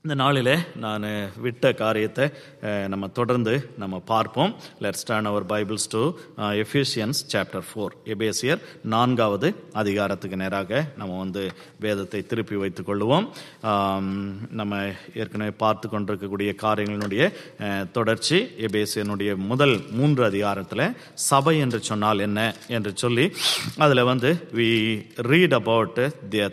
இந்த நாளில் நான் விட்ட காரியத்தை அஹ், நம்ம தொடர்ந்து நம்ம பார்ப்போம் let's turn our Bibles to Ephesians chapter four எபேசியர் நான்காவது அதிகாரத்துக்கு நேராக நம்ம வந்து வேதத்தை திருப்பி வைத்துக் கொள்ளுவோம் ஆம், நம்ம ஏற்கனவே பார்த்து கொண்டிருக்கக்கூடிய காரியங்களினுடைய அஹ், தொடர்ச்சி எபேசியனுடைய முதல் மூன்று அதிகாரத்தில் சபை என்று சொன்னால் என்ன என்று சொல்லி அதில் வந்து we read about the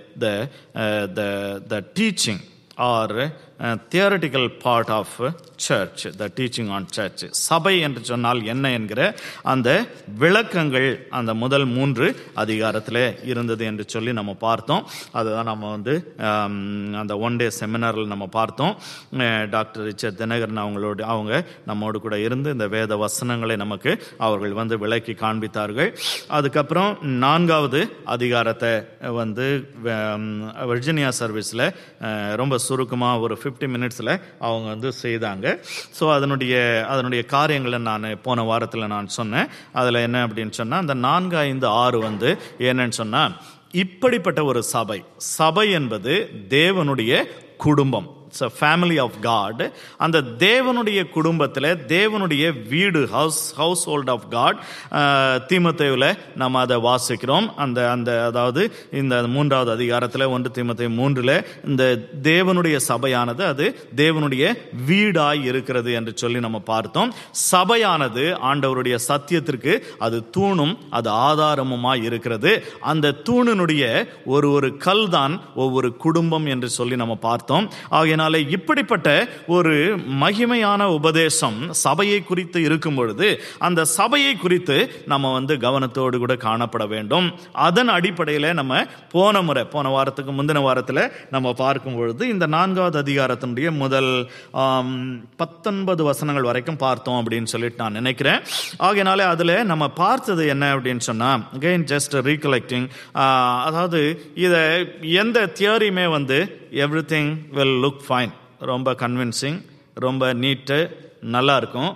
the the teaching or uh, theoretical part of uh, church the teaching on church சபை என்று சொன்னால் என்ன என்கிற அந்த விளக்கங்கள் அந்த முதல் மூன்று அதிகாரத்தில் இருந்தது என்று சொல்லி நம்ம பார்த்தோம் அதுதான் நம்ம வந்து ஆம், அந்த ஒன் டே செமினாரில் நம்ம பார்த்தோம் அஹ், டாக்டர் ரிச்சர்ட் தினகரன் அவங்களோட அவங்க நம்மோடு கூட இருந்து இந்த வேத வசனங்களை நமக்கு அவர்கள் வந்து விளக்கி காண்பித்தார்கள் அதுக்கப்புறம் நான்காவது அதிகாரத்தை வந்து விர்ஜினியா சர்வீஸில் ரொம்ப சுருக்கமாக ஒரு ஃபிஃப்டி மினிட்ஸில் அவங்க வந்து செய்தாங்க ஸோ அதனுடைய அதனுடைய காரியங்களை நான் போன வாரத்தில் நான் சொன்னேன் அதில் என்ன அப்படின்னு சொன்னால் அந்த நான்கு ஐந்து ஆறு வந்து என்னன்னு சொன்னால் இப்படிப்பட்ட ஒரு சபை சபை என்பது தேவனுடைய குடும்பம் இட்ஸ் ஃபேமிலி ஆஃப் காட் அந்த தேவனுடைய குடும்பத்தில் தேவனுடைய வீடு house household of God தீமத்தேவில் நம்ம அதை வாசிக்கிறோம் அந்த அந்த அதாவது இந்த மூன்றாவது அதிகாரத்தில் ஒன்று தீமத்தை மூன்றில் இந்த தேவனுடைய சபையானது அது தேவனுடைய வீடாய் இருக்கிறது என்று சொல்லி நம்ம பார்த்தோம் சபையானது ஆண்டவருடைய சத்தியத்திற்கு அது தூணும் அது ஆதாரமுமாய் இருக்கிறது அந்த தூணினுடைய ஒரு ஒரு கல் தான் ஒவ்வொரு குடும்பம் என்று சொல்லி நம்ம பார்த்தோம் ஆகையினாலே இப்படிப்பட்ட ஒரு மகிமையான உபதேசம் சபையை குறித்து இருக்கும் பொழுது அந்த சபையை குறித்து நம்ம வந்து கவனத்தோடு கூட காணப்பட வேண்டும் அதன் அடிப்படையில் நம்ம போன முறை போன வாரத்துக்கு முந்தின வாரத்தில் நம்ம பார்க்கும் பொழுது இந்த நான்காவது அதிகாரத்தினுடைய முதல் ஆம், பத்தொன்பது வசனங்கள் வரைக்கும் பார்த்தோம் அப்படின்னு சொல்லிட்டு நான் நினைக்கிறேன் ஆகையினாலே அதில் நம்ம பார்த்தது என்ன அப்படின்னு சொன்னால் அகைன் ஜஸ்ட் ரீகலெக்டிங் அதாவது இதை எந்த தியரியுமே வந்து everything will look fine ரொம்ப கன்வின்சிங் ரொம்ப நீட்டு நல்லா இருக்கும்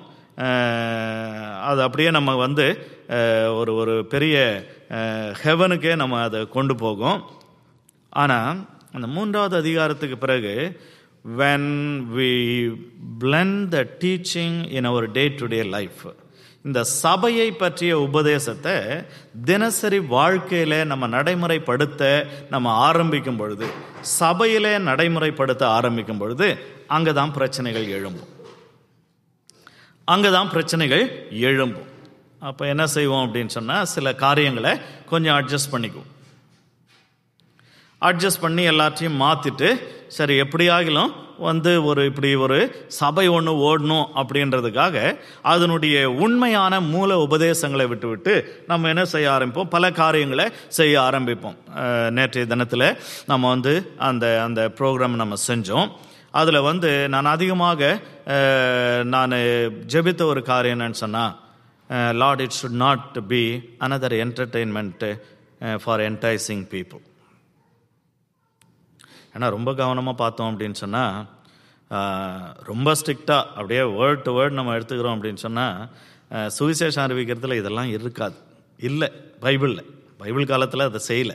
அஹ், அது அப்படியே நம்ம வந்து அஹ், ஒரு ஒரு பெரிய ஹெவனுக்கே நம்ம அதை கொண்டு போகும் ஆனால் அந்த மூன்றாவது அதிகாரத்துக்கு பிறகு when we blend the teaching in our day to day life இந்த சபையை பற்றிய உபதேசத்தை தினசரி வாழ்க்கையில நம்ம நடைமுறைப்படுத்த நம்ம ஆரம்பிக்கும் பொழுது சபையில நடைமுறைப்படுத்த ஆரம்பிக்கும் பொழுது அங்கதான் பிரச்சனைகள் எழும்பும் அங்கதான் பிரச்சனைகள் எழும்பும் அப்போ என்ன செய்வோம் அப்படின்னு சொன்னால் சில காரியங்களை கொஞ்சம் அட்ஜஸ்ட் பண்ணிக்குவோம் அட்ஜஸ்ட் பண்ணி எல்லாத்தையும் மாற்றிட்டு சரி எப்படியாகிலும் வந்து ஒரு இப்படி ஒரு சபை ஒன்று ஓடணும் அப்படின்றதுக்காக அதனுடைய உண்மையான மூல உபதேசங்களை விட்டுவிட்டு நம்ம என்ன செய்ய ஆரம்பிப்போம் பல காரியங்களை செய்ய ஆரம்பிப்போம் அஹ், நேற்றைய தினத்தில் நம்ம வந்து அந்த அந்த ப்ரோக்ராம் நம்ம செஞ்சோம் அதில் வந்து நான் அதிகமாக அஹ், நான் ஜெபித்த ஒரு காரியம் என்னன்னு சொன்னால் Lord it should not be another entertainment for enticing people ஏன்னா ரொம்ப கவனமாக பார்த்தோம் அப்படின்னு சொன்னால் ரொம்ப ஸ்ட்ரிக்டாக அப்படியே வேர்ட் டு வேர்ட் நம்ம எடுத்துக்கிறோம் அப்படின்னு சொன்னால் சுவிசேஷம் அறிவிக்கிறதுல இதெல்லாம் இருக்காது இல்லை பைபிளில் பைபிள் காலத்தில் அதை செய்யலை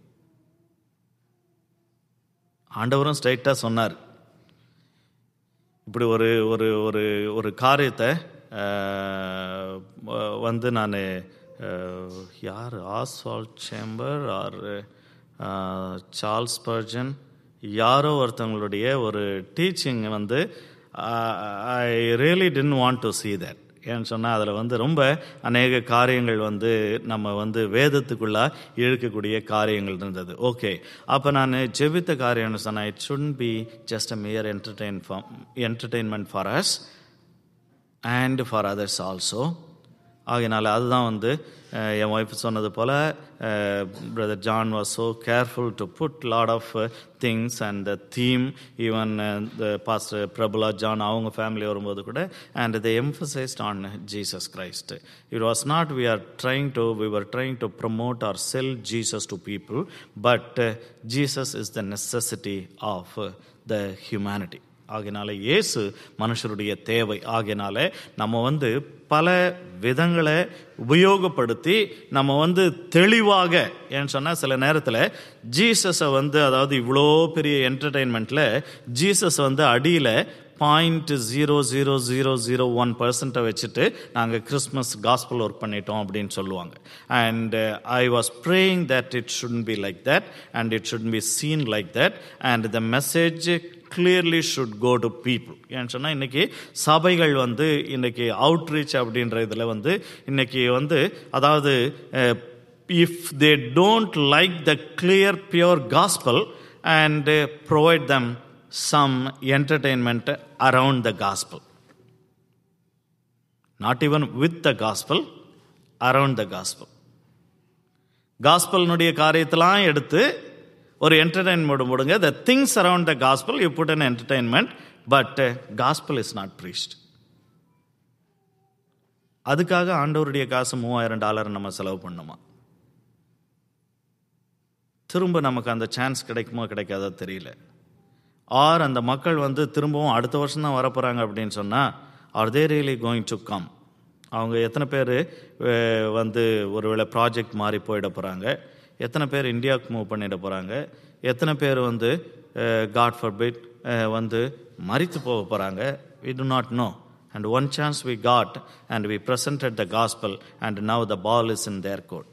ஆண்டவரும் ஸ்ட்ரைட்டாக சொன்னார் இப்படி ஒரு ஒரு ஒரு ஒரு காரியத்தை அஹ், வந்து நான் யார் Oswald chamber or Charles Spurgeon யாரோ ஒருத்தவங்களுடைய ஒரு டீச்சிங் வந்து I really tend want to see that ஏன்னு சொன்னால் அதில் வந்து ரொம்ப அநேக காரியங்கள் வந்து நம்ம வந்து வேதத்துக்குள்ளே இழுக்கக்கூடிய காரியங்கள் இருந்தது ஓகே அப்போ நான் ஜெபித்த காரியம்னு சொன்னேன் it shouldn't be just a mere entertain entertainment for us and for others also ஆகையினால அதுதான் வந்து அஹ், என் ஒய்ஃப் சொன்னது போல் brother John was so careful to put lot of things and the theme even the pastor பிரபுலா John அவங்க family வரும்போது கூட and the emphasised on Jesus Christ it was not we are trying to we are trying to promote or sell Jesus to people but Jesus is the necessity of the humanity ஆகையினால இயேசு மனுஷருடைய தேவை ஆகையினால நம்ம வந்து பல விதங்களை உபயோகப்படுத்தி நம்ம வந்து தெளிவாக ஏன்னு சொன்னால் சில நேரத்தில் ஜீசஸை வந்து அதாவது இவ்வளோ பெரிய என்டர்டெயின்மெண்ட்டில் ஜீசஸ் வந்து அடியில் point zero zero zero zero one பர்சன்ட்டை வச்சுட்டு நாங்கள் கிறிஸ்மஸ் காஸ்பல் ஒர்க் பண்ணிட்டோம் அப்படின்னு சொல்லுவாங்க and I was praying that it should be like that and it should be seen like that and the message clearly should go to people ஏன்னு சொன்னால் இன்றைக்கி சபைகள் வந்து இன்றைக்கி அவுட்ரீச் அப்படின்ற இதில் வந்து இன்றைக்கி வந்து அதாவது if they don't like the clear pure gospel and provide them some entertainment around the gospel. Not even with the gospel, around the gospel. காஸ்பல்னுடைய காரியத்தெல்லாம் எடுத்து ஒரு என்டர்டைன்மெண்ட் போடுங்க the things around the gospel you put an entertainment but gospel is not preached அதுக்காக ஆண்டவருடைய காசு மூவாயிரம் dollar நம்ம செலவு பண்ணுமா திரும்ப நமக்கு அந்த சான்ஸ் கிடைக்குமோ கிடைக்காதோ தெரியல ஆர் அந்த மக்கள் வந்து திரும்பவும் அடுத்த வருஷம் தான் வரப்போகிறாங்க அப்படின்னு சொன்னால் are they really going to come அவங்க எத்தனை பேர் வந்து ஒருவேளை ப்ராஜெக்ட் மாறி போயிட போகிறாங்க எத்தனை பேர் இந்தியாவுக்கு மூவ் பண்ணிட போகிறாங்க எத்தனை பேர் வந்து காட் ஃபார் பிட் வந்து மறித்து போக போகிறாங்க we do not know and one chance we got and we presented the gospel and now the ball is in their court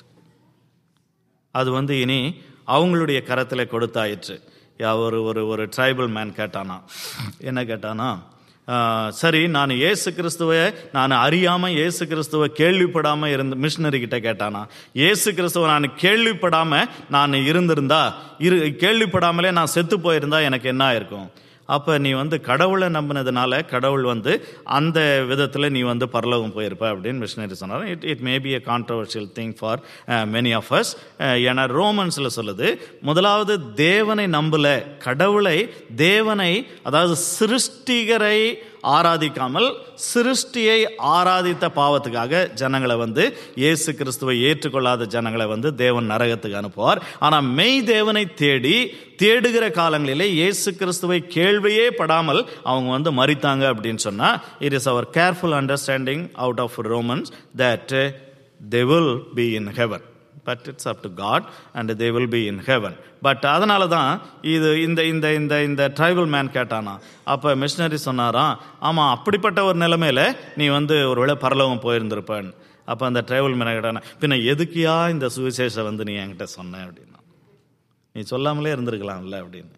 அது வந்து இனி அவங்களுடைய கரத்தில் கொடுத்தாயிற்று ஒரு ஒரு ஒரு ட்ரைபல் மேன் கேட்டானா என்ன கேட்டானா சரி நான் ஏசு கிறிஸ்துவை நான் அறியாமல் ஏசு கிறிஸ்துவை கேள்விப்படாமல் இருந்த மிஷினரி கிட்ட கேட்டானா ஏசு கிறிஸ்துவை நான் கேள்விப்படாமல் நான் இருந்திருந்தா இரு கேள்விப்படாமலே நான் செத்து போயிருந்தா எனக்கு என்ன இருக்கும் அப்போ நீ வந்து கடவுளை நம்பினதுனால கடவுள் வந்து அந்த விதத்தில் நீ வந்து பரலோகம் போயிருப்ப அப்படின்னு மிஷினரி சொன்னார் it it may be a controversial thing for many of us ஏன்னா ரோமன்ஸில் சொல்லுது முதலாவது தேவனை நம்பல கடவுளை தேவனை அதாவது சிருஷ்டிகரை ஆராதிக்காமல் சிருஷ்டியை ஆராதித்த பாவத்துக்காக ஜனங்களை வந்து இயேசு கிறிஸ்துவை ஏற்றுக்கொள்ளாத ஜனங்களை வந்து தேவன் நரகத்துக்கு அனுப்புவார் ஆனால் மெய் தேவனை தேடி தேடுகிற காலங்களிலே இயேசு கிறிஸ்துவை கேள்வியே படாமல் அவங்க வந்து மறித்தாங்க அப்படின்னு சொன்னால் it is our careful understanding out of Romans that they will be in heaven but it's up to God and they will be in heaven but அதனால தான் இது இந்த இந்த இந்த இந்த ட்ரைபல் மேன் கேட்டானா அப்போ மிஷினரி சொன்னாராம் ஆமாம் அப்படிப்பட்ட ஒரு நிலைமையில நீ வந்து ஒரு வேளை பரலோகம் போயிருந்திருப்பேன் அப்போ அந்த ட்ரைபல் மேன் கேட்டானா பின்ன எதுக்கியா இந்த சுவிசேஷம் வந்து நீ என்கிட்ட சொன்ன அப்படின்னா நீ சொல்லாமலே இருந்திருக்கலாம்ல அப்படின்னு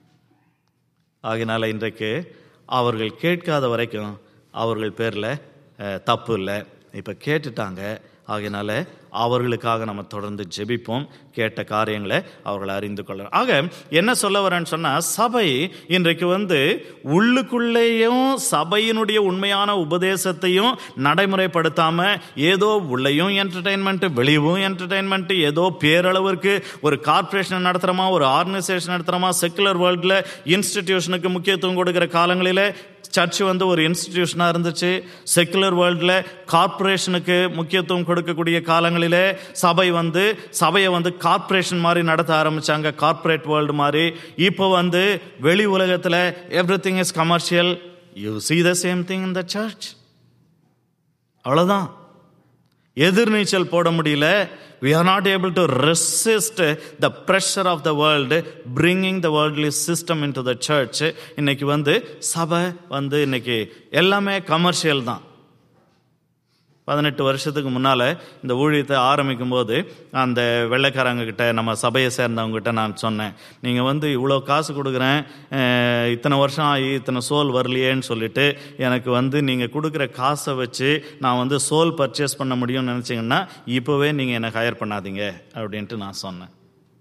ஆகினால இன்றைக்கு அவர்கள் கேட்காத வரைக்கும் அவர்கள் பேரில் தப்பு இல்லை இப்போ கேட்டுட்டாங்க ஆகையினால அவர்களுக்காக நம்ம தொடர்ந்து ஜெபிப்போம் கேட்ட காரியங்களை அவர்கள் அறிந்து கொள்ளலாம் ஆக என்ன சொல்ல வரேன்னு சொன்னால் சபை இன்றைக்கு வந்து உள்ளுக்குள்ளேயும் சபையினுடைய உண்மையான உபதேசத்தையும் நடைமுறைப்படுத்தாம ஏதோ உள்ளேயும் என்டர்டைன்மெண்ட் வெளியவும் என்டர்டைன்மெண்ட் ஏதோ பேரளவிற்கு ஒரு கார்பரேஷன் நடத்துகிறோமா ஒரு ஆர்கனைசேஷன் நடத்துகிறோமா செக்குலர் வேர்ல்டில் இன்ஸ்டிடியூஷனுக்கு முக்கியத்துவம் கொடுக்குற காலங்களில் சர்ச் வந்து ஒரு இன்ஸ்டிடியூஷனாக இருந்துச்சு செக்குலர் வேர்ல்டில் கார்பரேஷனுக்கு முக்கியத்துவம் கொடுக்கக்கூடிய காலங்களிலே சபை வந்து சபையை வந்து கார்பரேஷன் மாதிரி நடத்த ஆரம்பித்தாங்க கார்பரேட் வேர்ல்டு மாதிரி இப்போ வந்து வெளி உலகத்தில் everything is commercial you see the same thing in the church அவ்வளோதான் எதிர்நீச்சல் போட முடியல we are not able to resist the pressure of the world bringing the worldly system into the church இன்னைக்கு வந்து சபை வந்து இன்னைக்கு எல்லாமே கமர்ஷியல் தான் பதினெட்டு வருஷத்துக்கு முன்னால் இந்த ஊழியத்தை ஆரம்பிக்கும் போது அந்த வெள்ளைக்காரங்க கிட்ட நம்ம சபையை சேர்ந்தவங்ககிட்ட நான் சொன்னேன் நீங்கள் வந்து இவ்வளோ காசு கொடுக்குறேன் இத்தனை வருஷம் ஆகி இத்தனை சோல் வரலையேன்னு சொல்லிட்டு எனக்கு வந்து நீங்கள் கொடுக்குற காசை வச்சு நான் வந்து சோல் பர்ச்சேஸ் பண்ண முடியும்னு நினச்சிங்கன்னா இப்போவே நீங்கள் என்னை ஹையர் பண்ணாதீங்க அப்படின்ட்டு நான் சொன்னேன்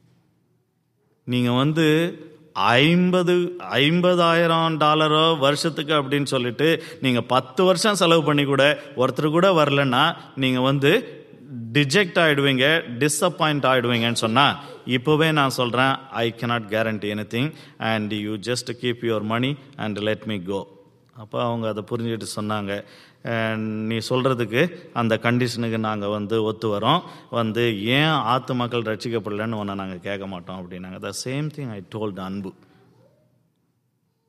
நீங்கள் வந்து ஐம்பது ஐம்பதாயிரம் டாலரோ வருஷத்துக்கு அப்படின்னு சொல்லிட்டு நீங்கள் பத்து வருஷம் செலவு பண்ணி கூட ஒருத்தர் கூட வரலன்னா நீங்கள் வந்து டிஜெக்ட் ஆகிடுவீங்க டிஸப்பாயிண்ட் ஆகிடுவீங்கன்னு சொன்னால் இப்போவே நான் சொல்கிறேன் I can't guarantee anything and you just keep your money and let me go அப்போ அவங்க அதை புரிஞ்சுக்கிட்டு சொன்னாங்க நீ சொல்கிறதுக்கு அந்த கண்டிஷனுக்கு நாங்கள் வந்து ஒத்து வரோம் வந்து ஏன் ஆத்து மக்கள் ரட்சிக்கப்படலன்னு ஒன்று நாங்கள் கேட்க மாட்டோம் அப்படின்னாங்க the same thing I told Anbu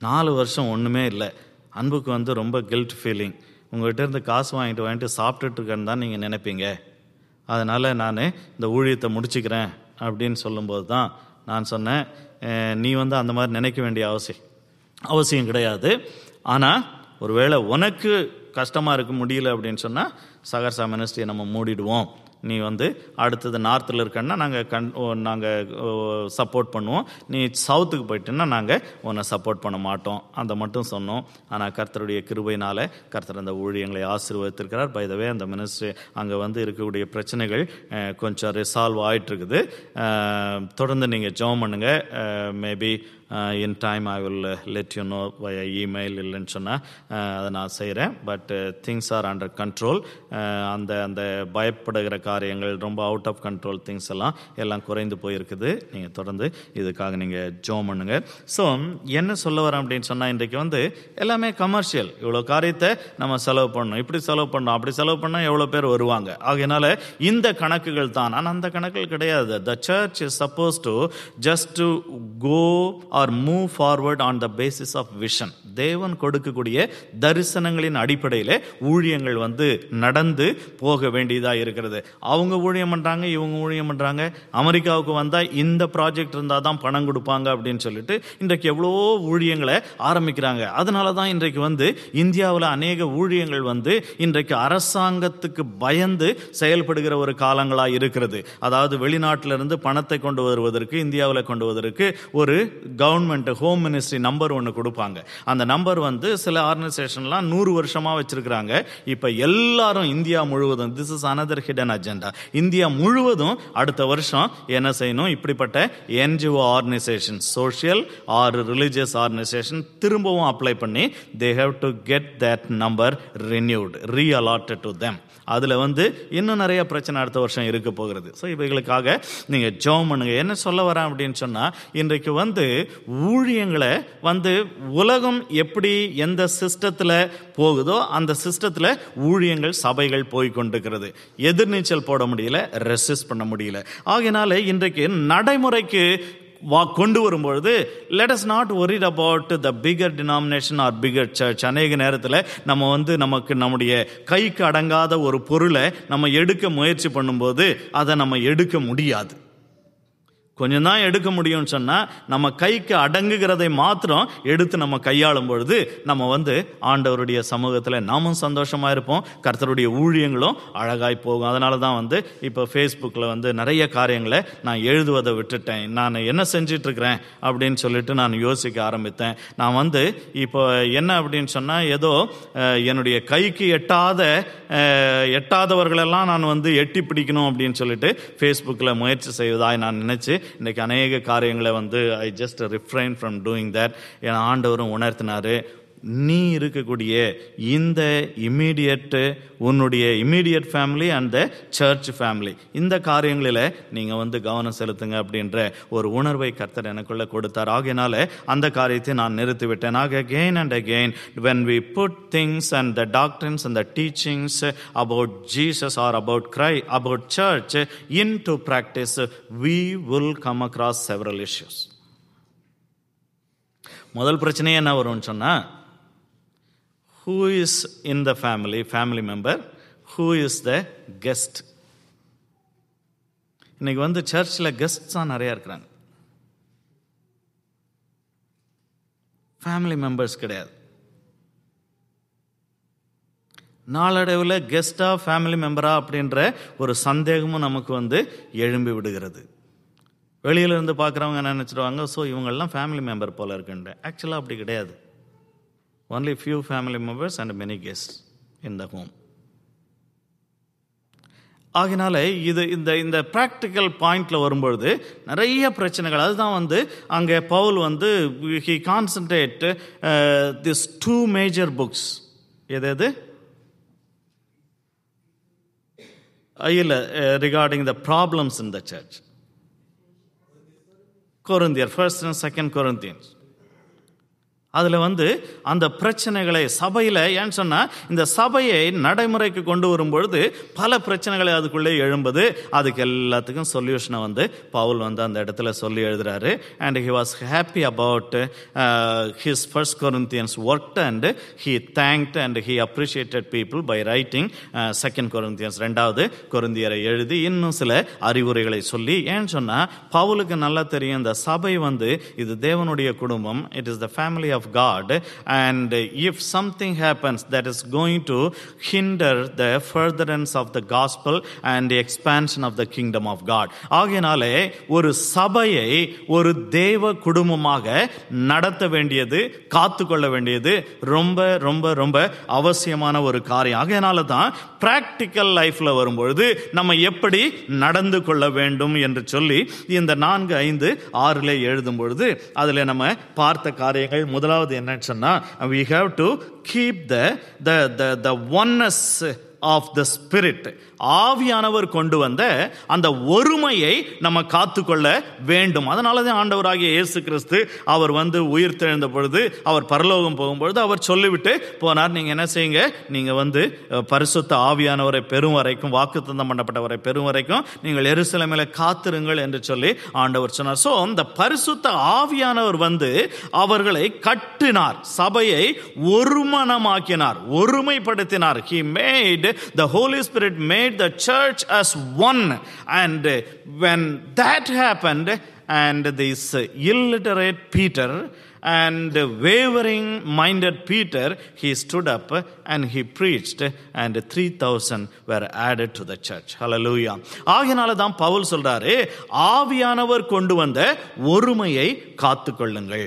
நாலு வருஷம் ஒன்றுமே இல்லை அன்புக்கு வந்து ரொம்ப கில்ட் ஃபீலிங் உங்கள்கிட்ட இருந்து காசு வாங்கிட்டு வாங்கிட்டு சாப்பிட்டுட்டு இருக்கேன்னு தான் நீங்கள் நினைப்பீங்க அதனால் நான் இந்த ஊழியத்தை முடிச்சுக்கிறேன் அப்படின்னு சொல்லும்போது தான் நான் சொன்னேன் "அஹ், நீ வந்து அந்த மாதிரி நினைக்க வேண்டிய அவசியம் அவசியம் கிடையாது ஆனால் ஒருவேளை உனக்கு கஷ்டமாக இருக்க முடியல அப்படின்னு சொன்னால் சகர்சா மினிஸ்ட்ரியை நம்ம மூடிடுவோம் நீ வந்து அடுத்தது நார்த்தில் இருக்கன்னா நாங்கள் கண் நாங்கள் சப்போர்ட் பண்ணுவோம் நீ சவுத்துக்கு போயிட்டேன்னா நாங்கள் உன்னை சப்போர்ட் பண்ண மாட்டோம் அந்த மட்டும் சொன்னோம் ஆனால் கர்த்தருடைய கிருபையினால கர்த்தர் அந்த ஊழியங்களை ஆசீர்வதித்திருக்கிறார் பை வே அந்த மினிஸ்ட்ரி அங்கே வந்து இருக்கக்கூடிய பிரச்சனைகள் அஹ், கொஞ்சம் ரிசால்வ் ஆயிட்டு இருக்குது அஹ், தொடர்ந்து நீங்கள் ஜெபம் பண்ணுங்க maybe in time I will let you know via email இல்லைன்னு சொன்னால் அதை நான் செய்கிறேன் but things are under control அந்த அந்த பயப்படுகிற காரியங்கள் ரொம்ப அவுட் ஆஃப் கண்ட்ரோல் திங்ஸ் எல்லாம் எல்லாம் குறைந்து போயிருக்குது நீங்கள் தொடர்ந்து இதுக்காக நீங்கள் ஜோம் பண்ணுங்க ஸோ என்ன சொல்ல வரேன் அப்படின்னு சொன்னால் இன்றைக்கு வந்து எல்லாமே கமர்ஷியல் இவ்வளோ காரியத்தை நம்ம செலவு பண்ணணும் இப்படி செலவு பண்ணணும் அப்படி செலவு பண்ணால் எவ்வளோ பேர் வருவாங்க ஆகையினால இந்த கணக்குகள் தான் ஆனால் அந்த கணக்குகள் கிடையாது the church is suppose to just to go or move forward on the basis of vision தேவன் கொடுக்கக்கூடிய தரிசனங்களின் அடிப்படையில் ஊழியங்கள் வந்து நடந்து போக வேண்டியதாக இருக்கிறது அவங்க ஊழியம் பண்ணுறாங்க இவங்க ஊழியம் பண்ணுறாங்க அமெரிக்காவுக்கு வந்தால் இந்த ப்ராஜெக்ட் இருந்தால் தான் பணம் கொடுப்பாங்க அப்படின்னு சொல்லிட்டு இன்றைக்கு எவ்வளோ ஊழியங்களை ஆரம்பிக்கிறாங்க அதனால தான் இன்றைக்கு வந்து இந்தியாவில் அநேக ஊழியங்கள் வந்து இன்றைக்கு அரசாங்கத்துக்கு பயந்து செயல்படுகிற ஒரு காலங்களாக இருக்கிறது அதாவது வெளிநாட்டிலிருந்து பணத்தை கொண்டு வருவதற்கு இந்தியாவில் கொண்டு வருவதற்கு ஒரு கவர்மெண்ட் ஹோம் மினிஸ்ட்ரி நம்பர் ஒன்று கொடுப்பாங்க அந்த நம்பர் வந்து சில ஆர்கனைசேஷன்லாம் நூறு வருஷமாக வச்சிருக்கிறாங்க இப்போ எல்லாரும் இந்தியா முழுவதும் this is another hidden agenda India முழுவதும் அடுத்த வருஷம் என்ன செய்யணும் இப்படிப்பட்ட NGO organisation social or religious organisation திரும்பவும் அப்ளை பண்ணி they have to get that number renewed reallotted to them அதில் வந்து இன்னும் நிறைய பிரச்சனை அடுத்த வருஷம் இருக்க போகிறது ஸோ இவைகளுக்காக நீங்கள் ஜெபம் பண்ணுங்க என்ன சொல்ல வரேன் அப்படின்னு சொன்னால் இன்றைக்கு வந்து ஊழியங்களை வந்து உலகம் எப்படி எந்த சிஸ்டத்தில் போகுதோ அந்த சிஸ்டத்தில் ஊழியங்கள் சபைகள் போய் கொண்டிருக்கிறது எதிர்நீச்சல் போட முடியல ரெசிஸ்ட் பண்ண முடியல ஆகையினால இன்றைக்கு நடைமுறைக்கு வா கொண்டு வரும்பொழுது let us not worried about the bigger denomination or bigger church அநேக நேரத்தில் நம்ம வந்து நமக்கு நம்முடைய கைக்கு அடங்காத ஒரு பொருளை நம்ம எடுக்க முயற்சி பண்ணும்போது அதை நம்ம எடுக்க முடியாது கொஞ்சம் தான் எடுக்க முடியும்னு சொன்னால் நம்ம கைக்கு அடங்குகிறதை மாத்திரம் எடுத்து நம்ம கையாளும் பொழுது நம்ம வந்து ஆண்டவருடைய சமூகத்தில் நாமும் சந்தோஷமாக இருப்போம் கர்த்தருடைய ஊழியங்களும் அழகாய் போகும் அதனால தான் வந்து இப்போ ஃபேஸ்புக்கில் வந்து நிறைய காரியங்களை நான் எழுதுவதை விட்டுட்டேன் நான் என்ன செஞ்சிட்டு இருக்கிறேன் அப்படின்னு சொல்லிட்டு நான் யோசிக்க ஆரம்பித்தேன் நான் வந்து இப்போ என்ன அப்படின்னு சொன்னால் ஏதோ அஹ், என்னுடைய கைக்கு எட்டாத அஹ், எட்டாதவர்களெல்லாம் நான் வந்து எட்டி பிடிக்கணும் அப்படின்னு சொல்லிட்டு ஃபேஸ்புக்கில் முயற்சி செய்வதாய் நான் நினைச்சு இன்னைக்கு அநேக காரியங்களை வந்து I just refrain from doing that என் ஆண்டவரும் உணர்த்தினாரு நீ இருக்கக்கூடிய இந்த இம்மீடியட் உன்னுடைய immediate family and the church family இந்த காரியங்களில் நீங்கள் வந்து கவனம் செலுத்துங்க அப்படின்ற ஒரு உணர்வை கர்த்தர் எனக்குள்ள கொடுத்தார் ஆகையினால அந்த காரியத்தை நான் நிறுத்திவிட்டேன் ஆக again and again when we put things and the doctrines and the teachings about Jesus or about Christ, about church into practice, we will come across several issues. முதல் பிரச்சனையே என்ன வரும்னு சொன்னா who is in the family family member who is the guest இன்னைக்கு வந்து சர்ச்சில் guests தான் நிறைய இருக்கிறாங்க ஃபேமிலி மெம்பர்ஸ் கிடையாது நாளடைவில் கெஸ்டா ஃபேமிலி மெம்பரா அப்படின்ற ஒரு சந்தேகமும் நமக்கு வந்து எழும்பி விடுகிறது வெளியில இருந்து பார்க்குறவங்க என்ன நினச்சிடுவாங்க ஸோ இவங்கெல்லாம் ஃபேமிலி மெம்பர் போல இருக்குன்ற ஆக்சுவலாக அப்படி கிடையாது only few family members and many guest in the home ஆகினால இது இந்த இந்த ப்ராக்டிக்கல் பாயிண்ட்ல வரும்பொழுது நிறைய பிரச்சனைகள் அதுதான் வந்து அங்கே பவுல் வந்து he concentrate this two major books எது எது இல்லை regarding the problems in the church கொருந்தியர் ஃபர்ஸ்ட் அண்ட் செகண்ட் கொருந்தியன்ஸ் அதில் வந்து அந்த பிரச்சனைகளை சபையில் ஏன்னு சொன்னால் இந்த சபையை நடைமுறைக்கு கொண்டு வரும்பொழுது பல பிரச்சனைகளை அதுக்குள்ளே எழும்புது அதுக்கு எல்லாத்துக்கும் சொல்யூஷனை வந்து பவுல் வந்து அந்த இடத்துல சொல்லி எழுதுறாரு and he was happy about his first Corinthians work and he thanked and he appreciated people by writing second Corinthians ரெண்டாவது கொரிந்தியரை எழுதி இன்னும் சில அறிவுரைகளை சொல்லி ஏன்னு சொன்னால் பவுலுக்கு நல்லா தெரியும் இந்த சபை வந்து இது தேவனுடைய குடும்பம் it is the family of God, and if something happens that is going to hinder the furtherance of the gospel and the expansion of the kingdom of God. ஆகையினாலே ஒரு சபையை ஒரு தேவ குடும்பமாக நடத்த வேண்டியது காத்துக்கொள்ள வேண்டியது ரொம்ப ரொம்ப ரொம்ப அவசியமான ஒரு காரியம் ஆகையினால தான் பிராக்டிக்கல் லைஃப்ல வரும்பொழுது நம்ம எப்படி நடந்து கொள்ள வேண்டும் என்று சொல்லி இந்த நான்கு ஐந்து ஆறுல எழுதும் பொழுது அதுல நம்ம பார்த்த காரியங்கள் முதலாவது என்னன்னு சொன்னா we have to keep the the the the oneness of the spirit ஆவியானவர் கொண்டு வந்த அந்த ஒருமையை நம்ம காத்துக்கொள்ள வேண்டும் அதனால தான் ஆண்டவராகிய இயேசு கிறிஸ்து அவர் வந்து உயிர் தெழுந்த பொழுது அவர் பரலோகம் போகும்பொழுது அவர் சொல்லிவிட்டு போனார் நீங்க என்ன செய்யுங்க நீங்க வந்து பரிசுத்த ஆவியானவரை பெரும் வரைக்கும் வாக்குத்தந்தம் பண்ணப்பட்டவரை பெரும் வரைக்கும் நீங்கள் எருசலமையில காத்திருங்கள் என்று சொல்லி ஆண்டவர் சொன்னார் ஸோ இந்த பரிசுத்த ஆவியானவர் வந்து அவர்களை கட்டினார் சபையை ஒருமனமாக்கினார் ஒருமைப்படுத்தினார் he made the Holy Spirit made the church as one. And when that happened, and this illiterate Peter and wavering minded Peter, he stood up and he preached, and 3,000 were added to the church. Hallelujah. ஆகினால தான் பவுல் சொல்றாரு ஆவியானவர் கொண்டு வந்த ஒருமையை காத்துக்கொள்ளுங்கள்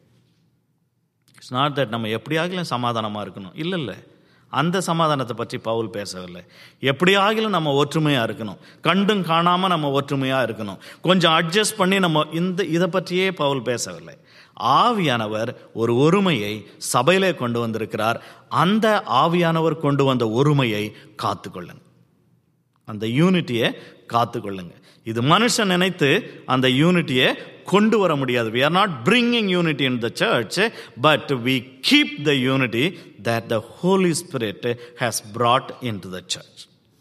it's not that நம்ம எப்படியாகிலும் சமாதானமா இருக்கணும் இல்லை இல்லை அந்த சமாதானத்தை பற்றி பவுல் பேசவில்லை எப்படி ஆகிலும் நம்ம ஒற்றுமையாக இருக்கணும் கண்டும் காணாமல் நம்ம ஒற்றுமையாக இருக்கணும் கொஞ்சம் அட்ஜஸ்ட் பண்ணி நம்ம இந்த இதை பற்றியே பவுல் பேசவில்லை ஆவியானவர் ஒரு ஒருமையை சபையிலே கொண்டு வந்திருக்கிறார் அந்த ஆவியானவர் கொண்டு வந்த ஒருமையை காத்துக்கொள்ளுங்க அந்த யூனிட்டியை காத்துக்கொள்ளுங்க இது மனுஷன் நினைத்து அந்த யூனிட்டியை கொண்டு வர முடியாது we are not bringing unity in the church but we keep the unity that the holy spirit has brought into the church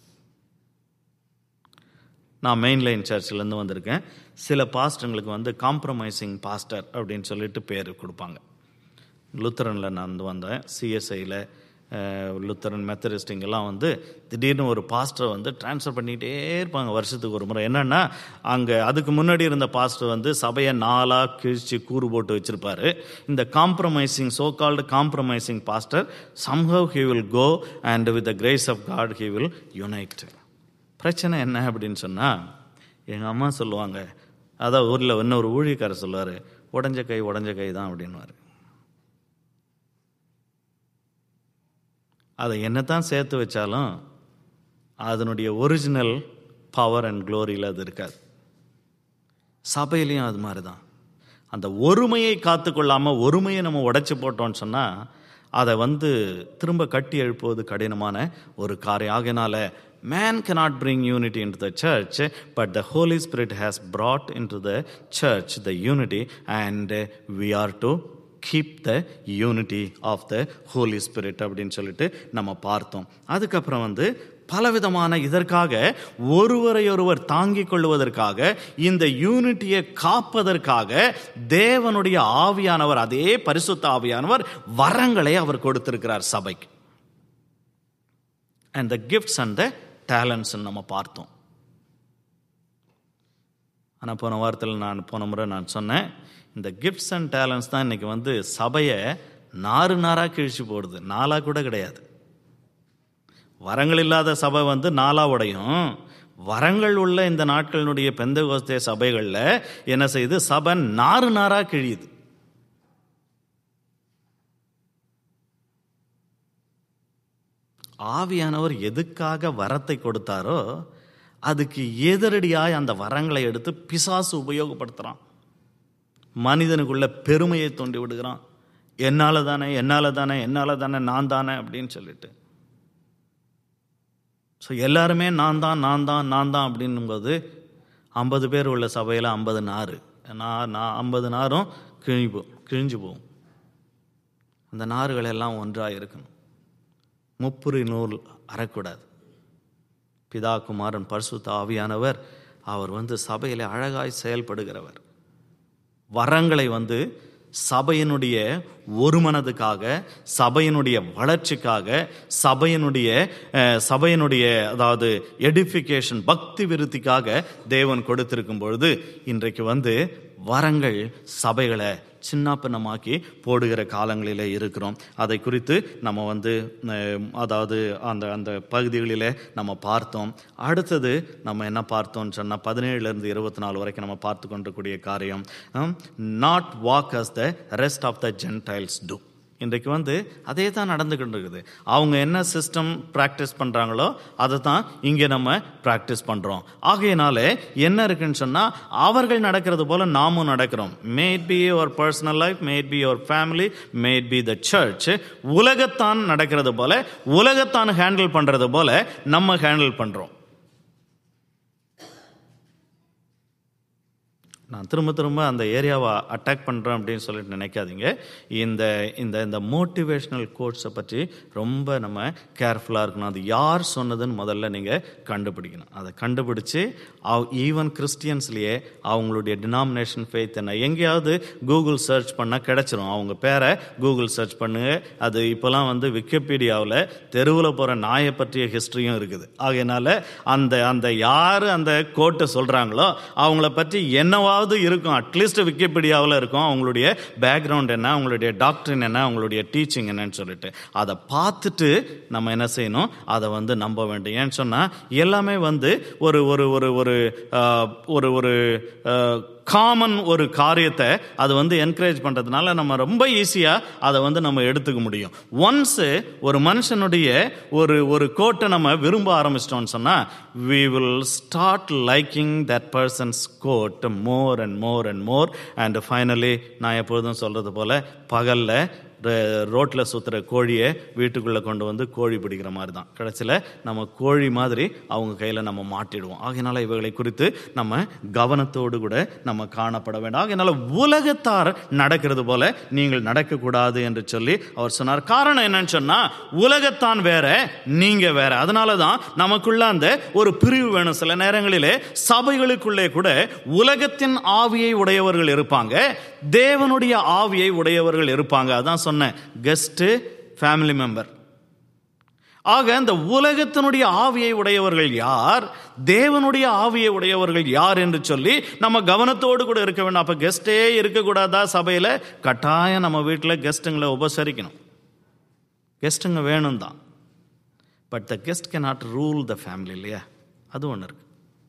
நான் மெயின் லைன் சர்ச்சிலேருந்து வந்திருக்கேன் சில பாஸ்டங்களுக்கு வந்து காம்ப்ரமைசிங் பாஸ்டர் அப்படின்னு சொல்லிட்டு பேர் கொடுப்பாங்க லுத்தரனில் நான் வந்து வந்தேன் சிஎஸ்ஐயில் லுத்தரன் மெத்தடிஸ்ட் இங்கெல்லாம் வந்து திடீர்னு ஒரு பாஸ்டரை வந்து ட்ரான்ஸ்ஃபர் பண்ணிகிட்டே இருப்பாங்க வருஷத்துக்கு ஒரு முறை என்னென்னா அங்கே அதுக்கு முன்னாடி இருந்த பாஸ்டர் வந்து சபையை நாளாக கிழிச்சு கூறு போட்டு வச்சுருப்பாரு இந்த compromising so called compromising pastor somehow he will go and with the grace of God he will unite பிரச்சனை என்ன அப்படின்னு சொன்னால் எங்கள் அம்மா சொல்லுவாங்க அதான் ஊரில் இன்னொரு ஊழியக்காரர் சொல்லுவார் உடஞ்ச கை உடஞ்ச கை தான் அப்படின்வார் அதை என்னத்தான் சேர்த்து வச்சாலும் அதனுடைய ஒரிஜினல் பவர் அண்ட் க்ளோரியில் அது இருக்காது சபையிலையும் அது மாதிரி தான் அந்த ஒருமையை காத்துக்கொள்ளாமல் ஒருமையை நம்ம உடைச்சி போட்டோம்னு சொன்னால் அதை வந்து திரும்ப கட்டி எழுப்புவது கடினமான ஒரு காரியம் ஆகினால man cannot bring unity into the church but the holy spirit has brought into the church the unity and we are to keep the unity of the holy spirit அப்படின்னு சொல்லிட்டு நம்ம பார்த்தோம் அதுக்கப்புறம் வந்து பலவிதமான இதற்காக ஒருவரையொருவர் தாங்கிக் கொள்வதற்காக இந்த யூனிட்டியை காப்பதற்காக தேவனுடைய ஆவியானவர் அதே பரிசுத்த ஆவியானவர் வரங்களை அவர் கொடுத்திருக்கிறார் சபைக்கு and the gifts and the talents நம்ம பார்த்தோம் ஆனால் போன வாரத்தில் நான் போன முறை நான் சொன்னேன் இந்த கிஃப்ட்ஸ் அண்ட் டேலண்ட்ஸ் தான் இன்னைக்கு வந்து சபையை நாறு நாராக கிழிச்சு போடுது நாளாக கூட கிடையாது வரங்கள் இல்லாத சபை வந்து நாளா உடையும் வரங்கள் உள்ள இந்த நாட்களினுடைய பெந்த கோஸ்தே சபைகளில் என்ன செய்யுது சபை நாறு நாரா கிழியுது ஆவியானவர் எதுக்காக வரத்தை கொடுத்தாரோ அதுக்கு எதிரடியாய் அந்த வரங்களை எடுத்து பிசாசு உபயோகப்படுத்துகிறான் மனிதனுக்குள்ள பெருமையை தோண்டி விடுகிறான் என்னால் தானே என்னால் தானே என்னால் தானே நான் தானே அப்படின்னு சொல்லிட்டு ஸோ எல்லாருமே நான் தான் நான் தான் நான் தான் அப்படின்னும்போது ஐம்பது பேர் உள்ள சபையில் ஐம்பது நாறு நான் நான் ஐம்பது நாரும் கிழிஞ்சு போகும் கிழிஞ்சு போகும் அந்த நார்கள் எல்லாம் ஒன்றாக இருக்கணும் முப்புரி நூல் அறக்கூடாது பிதா குமாரன் பரிசுத்த ஆவியானவர் அவர் வந்து சபையில் அழகாய் செயல்படுகிறவர் வரங்களை வந்து சபையினுடைய ஒருமனதுக்காக சபையினுடைய வளர்ச்சிக்காக சபையினுடைய அஹ், சபையினுடைய அதாவது எடிஃபிகேஷன் பக்தி விருத்திக்காக தேவன் கொடுத்திருக்கும் பொழுது இன்றைக்கு வந்து வரங்கள் சபைகளை சின்ன பின்னமாக்கி போடுகிற காலங்களிலே இருக்கிறோம் அதை குறித்து நம்ம வந்து அஹ், அதாவது அந்த அந்த பகுதிகளிலே நம்ம பார்த்தோம் அடுத்தது நம்ம என்ன பார்த்தோம்னு சொன்னால் பதினேழுலேருந்து இருபத்தி நாலு வரைக்கும் நம்ம பார்த்து கொண்டிருக்கூடிய காரியம் not walk as the rest of the gentiles too இன்றைக்கு வந்து அதே தான் நடந்துக்கிட்டு இருக்குது அவங்க என்ன சிஸ்டம் ப்ராக்டிஸ் பண்ணுறாங்களோ அதை தான் இங்கே நம்ம ப்ராக்டிஸ் பண்ணுறோம் ஆகையினாலே என்ன இருக்குன்னு சொன்னால் அவர்கள் நடக்கிறது போல நாமும் நடக்கிறோம் may be your personal life may be your family may be the church உலகத்தான் நடக்கிறது போல உலகத்தான் ஹேண்டில் பண்ணுறது போல நம்ம ஹேண்டில் பண்ணுறோம் நான் திரும்ப திரும்ப அந்த ஏரியாவை அட்டாக் பண்ணுறேன் அப்படின்னு சொல்லிட்டு நினைக்காதீங்க இந்த இந்த இந்த மோட்டிவேஷ்னல் கோட்ஸை பற்றி ரொம்ப நம்ம கேர்ஃபுல்லாக இருக்கணும் அது யார் சொன்னதுன்னு முதல்ல நீங்கள் கண்டுபிடிக்கணும் அதை கண்டுபிடிச்சு அவ் ஈவன் கிறிஸ்டியன்ஸ்லேயே அவங்களுடைய டினாமினேஷன் ஃபெய்த் என்ன எங்கேயாவது கூகுள் சர்ச் பண்ணால் கிடச்சிரும் அவங்க பேரை கூகுள் சர்ச் பண்ணுங்க அது இப்போலாம் வந்து விக்கிபீடியாவில் தெருவில் போகிற நாயை பற்றிய ஹிஸ்ட்ரியும் இருக்குது ஆகையினால அந்த அந்த யார் அந்த கோட்டை சொல்கிறாங்களோ அவங்கள பற்றி என்னவாவது இருக்கும் அட்லீஸ்ட் விக்கிபீடியாவில் இருக்கும் அவங்களுடைய பேக்ரவுண்ட் என்ன அவங்களுடைய டாக்டரின் என்ன அவங்களுடைய டீச்சிங் என்னன்னு சொல்லிட்டு அதை பார்த்துட்டு நம்ம என்ன செய்யணும் அதை வந்து நம்ப வேண்டும் ஏன்னு சொன்னால் எல்லாமே வந்து ஒரு ஒரு ஒரு ஒரு ஆஹ், ஒரு ஒரு காமன் ஒரு காரியத்தை அது வந்து என்கரேஜ் பண்ணுறதுனால நம்ம ரொம்ப ஈஸியாக அதை வந்து நம்ம எடுத்துக்க முடியும் ஒன்ஸு ஒரு மனுஷனுடைய ஒரு ஒரு கோட்டை நம்ம விரும்ப ஆரம்பிச்சிட்டோம்னு சொன்னால் we will start liking that persons coat more and more and more and finally நான் எப்பொழுதும் சொல்கிறது போல் பகலில் ரோட்டில் சுற்றுற கோழியை வீட்டுக்குள்ளே கொண்டு வந்து கோழி பிடிக்கிற மாதிரி தான் கடைசியில் நம்ம கோழி மாதிரி அவங்க கையில் நம்ம மாட்டிடுவோம் ஆகையினால இவைகளை குறித்து நம்ம கவனத்தோடு கூட நம்ம காணப்பட வேண்டும் ஆகையினால உலகத்தார் நடக்கிறது போல நீங்கள் நடக்கக்கூடாது என்று சொல்லி அவர் சொன்னார் காரணம் என்னன்னு சொன்னால் உலகத்தான் வேற நீங்க வேற அதனால தான் நமக்குள்ள அந்த ஒரு பிரிவு வேணும் சில நேரங்களிலே சபைகளுக்குள்ளே கூட உலகத்தின் ஆவியை உடையவர்கள் இருப்பாங்க தேவனுடைய ஆவியை உடையவர்கள் இருப்பாங்க அதான் சொன்னேன் கெஸ்ட் ஃபேமிலி மெம்பர் ஆக இந்த உலகத்தினுடைய ஆவியை உடையவர்கள் யார் தேவனுடைய ஆவியை உடையவர்கள் யார் என்று சொல்லி நம்ம கவனத்தோடு கூட இருக்க வேண்டும் அப்ப கெஸ்டே இருக்கக்கூடாதா சபையில கட்டாயம் நம்ம வீட்டில் கெஸ்ட்டுங்களை உபசரிக்கணும் கெஸ்ட்டுங்க வேணும் தான் but the guest can not rule the family இல்லையா அது ஒன்று இருக்கு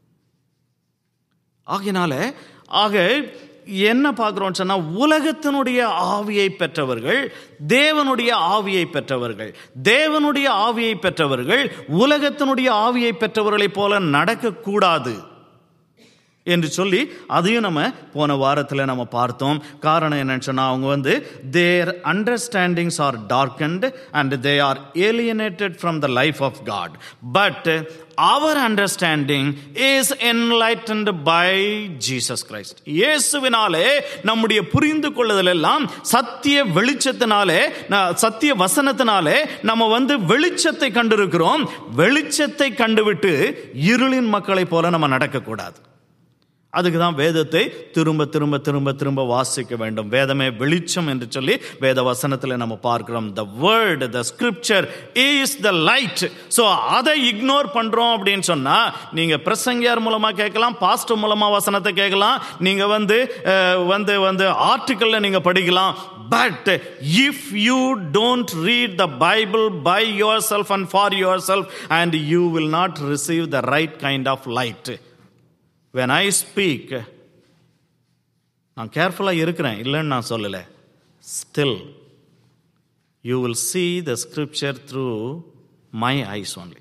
ஆகையினால ஆக என்ன பார்க்குறோம்னு சொன்னால் உலகத்தினுடைய ஆவியை பெற்றவர்கள் தேவனுடைய ஆவியை பெற்றவர்கள் தேவனுடைய ஆவியை பெற்றவர்கள் உலகத்தினுடைய ஆவியை பெற்றவர்களைப் போல நடக்கக்கூடாது என்று சொல்லி அதையும் நம்ம போன வாரத்தில் நம்ம பார்த்தோம் காரணம் என்னன்னு சொன்னால் அவங்க வந்து their understandings are darkened and they are alienated from the life of God but our understanding is enlightened by Jesus Christ இயேசுவினாலே நம்முடைய புரிந்து கொள்ளுதல் எல்லாம் சத்திய வெளிச்சத்தினாலே ந- சத்திய வசனத்தினாலே நம்ம வந்து வெளிச்சத்தை கண்டிருக்கிறோம் வெளிச்சத்தை கண்டுவிட்டு இருளின் மக்களைப் போல நம்ம நடக்கக்கூடாது அதுக்கு தான் வேதத்தை திரும்ப திரும்ப திரும்ப திரும்ப வாசிக்க வேண்டும் வேதமே வெளிச்சம் என்று சொல்லி வேத வசனத்தில் நம்ம பார்க்கிறோம் the word the scripture is the light so அதை இக்னோர் பண்றோம் அப்படின்னு சொன்னா நீங்க பிரசங்கியார் மூலமா கேட்கலாம் பாஸ்டர் மூலமா வசனத்தை கேட்கலாம் நீங்க வந்து அஹ், வந்து வந்து ஆர்டிக்கல்ல நீங்க படிக்கலாம் but if you don't read the Bible by your self and for your self and you will not receive the right kind of light when I speak, நான் கேர்ஃபுல்லாக இருக்கிறேன் இல்லைன்னு நான் சொல்லலை still you will see the scripture through my eyes only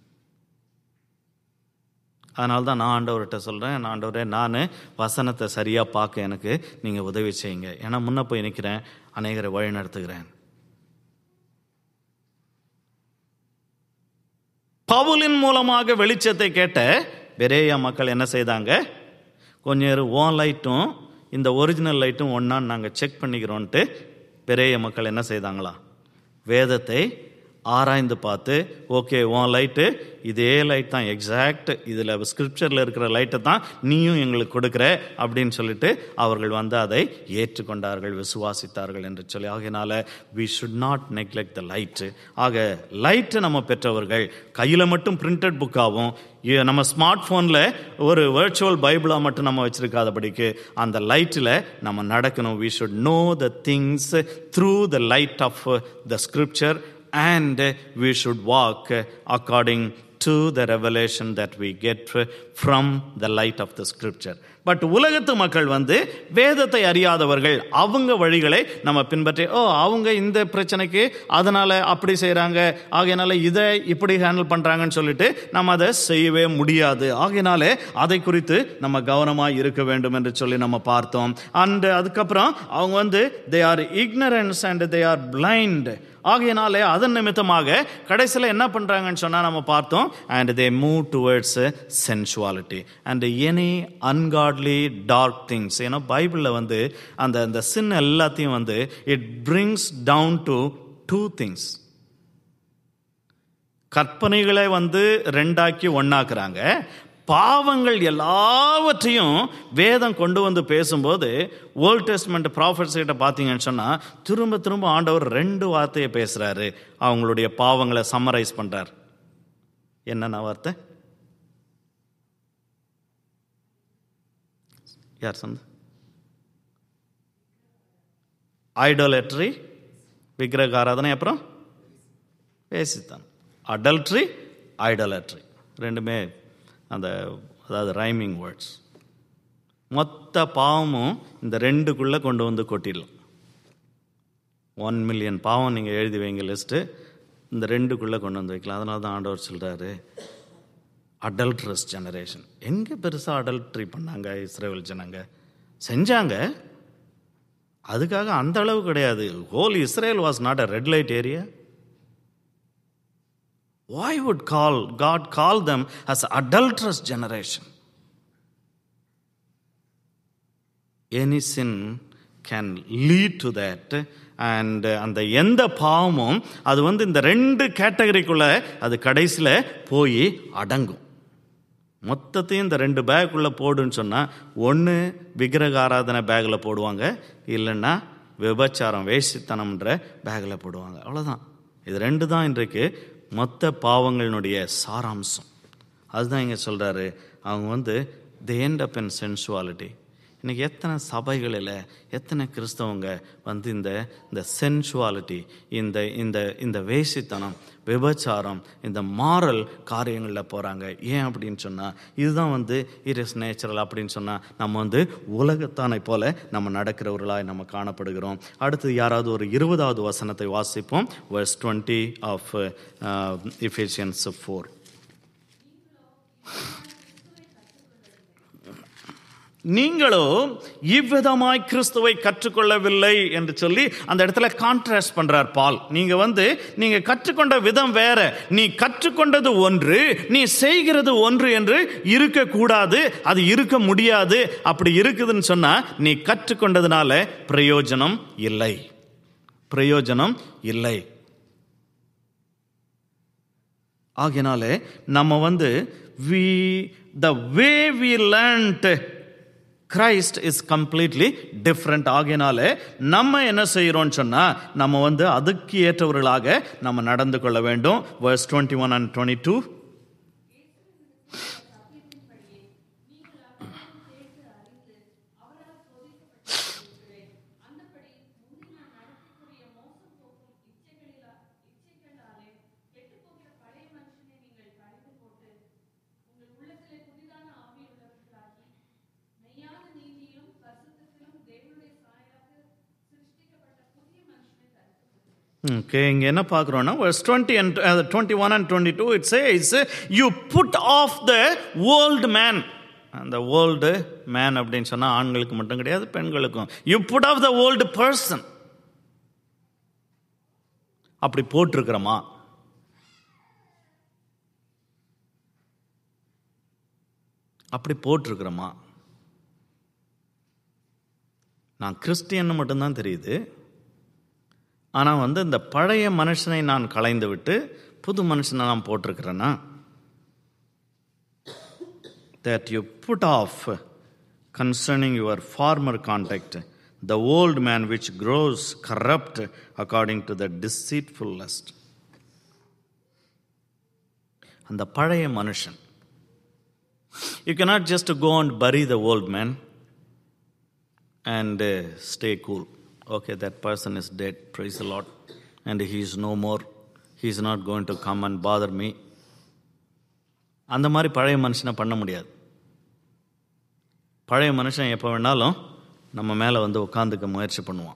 அதனால தான் நான் ஆண்டவர்கிட்ட சொல்கிறேன் நான் ஆண்டவரே நான் வசனத்தை சரியாக பார்க்க எனக்கு நீங்கள் உதவி செய்யுங்க ஏன்னா முன்ன போய் நிற்கிறேன் அநேகரை வழி நடத்துகிறேன் பவுலின் மூலமாக வெளிச்சத்தை கேட்ட பெரேயா மக்கள் என்ன செய்தாங்க கொஞ்ச நேரம் ஓன் லைட்டும் இந்த ஒரிஜினல் லைட்டும் ஒன்றான்னு நாங்கள் செக் பண்ணிக்கிறோன்ட்டு பெரிய மக்கள் என்ன செய்தாங்களா வேதத்தை ஆராய்ந்து பார்த்து ஓகே உன் லைட்டு இதே லைட் தான் எக்ஸாக்ட் இதில் ஸ்கிரிப்சரில் இருக்கிற லைட்டை தான் நீயும் எங்களுக்கு கொடுக்குற அப்படின்னு சொல்லிட்டு அவர்கள் வந்து அதை ஏற்றுக்கொண்டார்கள் விசுவாசித்தார்கள் என்று சொல்லி ஆகையினால we should not neglect the light ஆக லைட்டு நம்ம பெற்றவர்கள் கையில் மட்டும் பிரிண்டட் புக்காகவும் இ- நம்ம ஸ்மார்ட் ஃபோனில் ஒரு வர்ச்சுவல் பைபிளாக மட்டும் நம்ம வச்சிருக்காதபடிக்கு அந்த லைட்டில் நம்ம நடக்கணும் we should know the things through the light of the scripture and we should walk according to the revelation that we get from the light of the scripture but உலகத்து மக்கள் வந்து வேதத்தை அறியாதவர்கள் அவங்க வழிகளை நம்ம பின்பற்றி ஓ அவங்க இந்த பிரச்சனைக்கு அதனால அப்படி செய்றாங்க ஆகையினால இதை இப்படி ஹேண்டில் பண்றாங்கன்னு சொல்லிட்டு நம்ம அதை செய்யவே முடியாது ஆகையினாலே அதை குறித்து நம்ம கவனமாக இருக்க வேண்டும் என்று சொல்லி நம்ம பார்த்தோம் அண்ட் அதுக்கப்புறம் அவங்க வந்து they are ignorance and they are blind ஆகையினாலே அதன் நிமித்தமாக கடைசியில் என்ன பண்றாங்கன்னு சொன்னா நம்ம பார்த்தோம் and they move towards sensuality and any ungodly dark things ஏன்னா பைபிளில் வந்து அந்த அந்த சின் எல்லாத்தையும் வந்து it brings down to two things கற்பனைகளை வந்து ரெண்டாக்கி ஒண்ணாக்குறாங்க பாவங்கள் எல்லாவற்றையும் வேதம் கொண்டு வந்து பேசும்போது ஓல்ட் டெஸ்ட்மெண்ட் ப்ராஃபிட்ஸ் கிட்ட பார்த்தீங்கன்னு சொன்னால் திரும்ப திரும்ப ஆண்டவர் ரெண்டு வார்த்தையை பேசுகிறாரு அவங்களுடைய பாவங்களை சம்மரைஸ் பண்ணுறார் என்னென்ன வார்த்தை யார் சொன்ன ஐடோலேட்ரி விக்கிரக ஆராதனை அப்புறம் பேசித்தான் அடல்ட்ரி ஐடலட்ரி ரெண்டுமே அந்த அதாவது ரைமிங் வேர்ட்ஸ் மொத்த பாவமும் இந்த ரெண்டுக்குள்ளே கொண்டு வந்து கொட்டிடலாம் ஒன் மில்லியன் பாவம் நீங்கள் எழுதி வைங்க லிஸ்ட்டு இந்த ரெண்டுக்குள்ளே கொண்டு வந்து வைக்கலாம் அதனால தான் ஆண்டவர் சொல்கிறாரு அடல்ட்ரஸ் ஜெனரேஷன் எங்கே பெருசாக அடல்ட்ரி பண்ணாங்க இஸ்ரேல் ஜனங்க செஞ்சாங்க அதுக்காக அந்த அளவு கிடையாது whole Israel was not a red light area why would call god call them as adulterous generation any sin can lead to that and அந்த எந்த பாவமும் அது வந்து இந்த ரெண்டு கேட்டகரிக்குள்ள அது கடைசியில் போய் அடங்கும் மொத்தத்தையும் இந்த ரெண்டு பேக்குள்ளே போடுன்னு சொன்னால் ஒன்று விக்கிரக ஆராதனை பேக்கில் போடுவாங்க இல்லைன்னா விபச்சாரம் வேசித்தனம்ன்ற பேக்கில் போடுவாங்க அவ்வளோதான் இது ரெண்டு தான் இன்றைக்கு மொத்த பாவங்களினுடைய சாராம்சம் அதுதான் இங்கே சொல்கிறாரு அவங்க வந்து the end up in sensuality இன்னைக்கு எத்தனை சபைகளில் எத்தனை கிறிஸ்தவங்க வந்து இந்த இந்த சென்சுவாலிட்டி இந்த இந்த இந்த வேசித்தனம் விபச்சாரம் இந்த மாரல் காரியங்களில் போகிறாங்க ஏன் அப்படின்னு சொன்னால் இதுதான் வந்து இட் இஸ் நேச்சுரல் அப்படின்னு சொன்னால் நம்ம வந்து உலகத்தானை போல நம்ம நடக்கிறவர்களாய் நம்ம காணப்படுகிறோம் அடுத்து யாராவது ஒரு இருபதாவது வசனத்தை வாசிப்போம் verse twenty of Ephesians four நீங்களோ இவ்விதமாய் கிறிஸ்துவை கற்றுக்கொள்ளவில்லை என்று சொல்லி அந்த இடத்துல கான்ட்ராஸ்ட் பண்றார் பால் நீங்க வந்து நீங்க கற்றுக்கொண்ட விதம் வேற நீ கற்றுக்கொண்டது ஒன்று நீ செய்கிறது ஒன்று என்று இருக்கக்கூடாது அது இருக்க முடியாது அப்படி இருக்குதுன்னு சொன்னா நீ கற்றுக்கொண்டதுனால பிரயோஜனம் இல்லை பிரயோஜனம் இல்லை ஆகையினாலே நம்ம வந்து we the way we learned Christ is completely different ஆகினால நம்ம என்ன செய்கிறோம்னு சொன்னால் நம்ம வந்து அதுக்கு ஏற்றவர்களாக நம்ம நடந்து கொள்ள வேண்டும் verse twenty one and twenty two okay இங்கே என்ன பார்க்குறோன்னா verse twenty and twenty one and twenty two it's it's you put off the old man அந்த ஓல்டு மேன் அப்படின்னு சொன்னால் ஆண்களுக்கு மட்டும் கிடையாது பெண்களுக்கும் you put off the old person அப்படி போட்டிருக்கிறோமா அப்படி போட்டிருக்கிறோமா நான் கிறிஸ்டியன் மட்டும்தான் தெரியுது ஆனால் வந்து இந்த பழைய மனுஷனை நான் களைந்து விட்டு புது மனுஷனை நான் போட்டிருக்கிறேன்னா that you put off concerning your former conduct the old man which grows corrupt according to the deceitful lust அந்த பழைய மனுஷன் you cannot just go and bury the old man and uh, stay cool okay that person is dead praise the lord and he is no more he is not going to come and bother me அந்த மாதிரி பழைய மனுஷனை பண்ண முடியாது பழைய மனுஷன் எப்போ வேணாலும் நம்ம மேலே வந்து உட்காந்துக்க முயற்சி பண்ணுவான்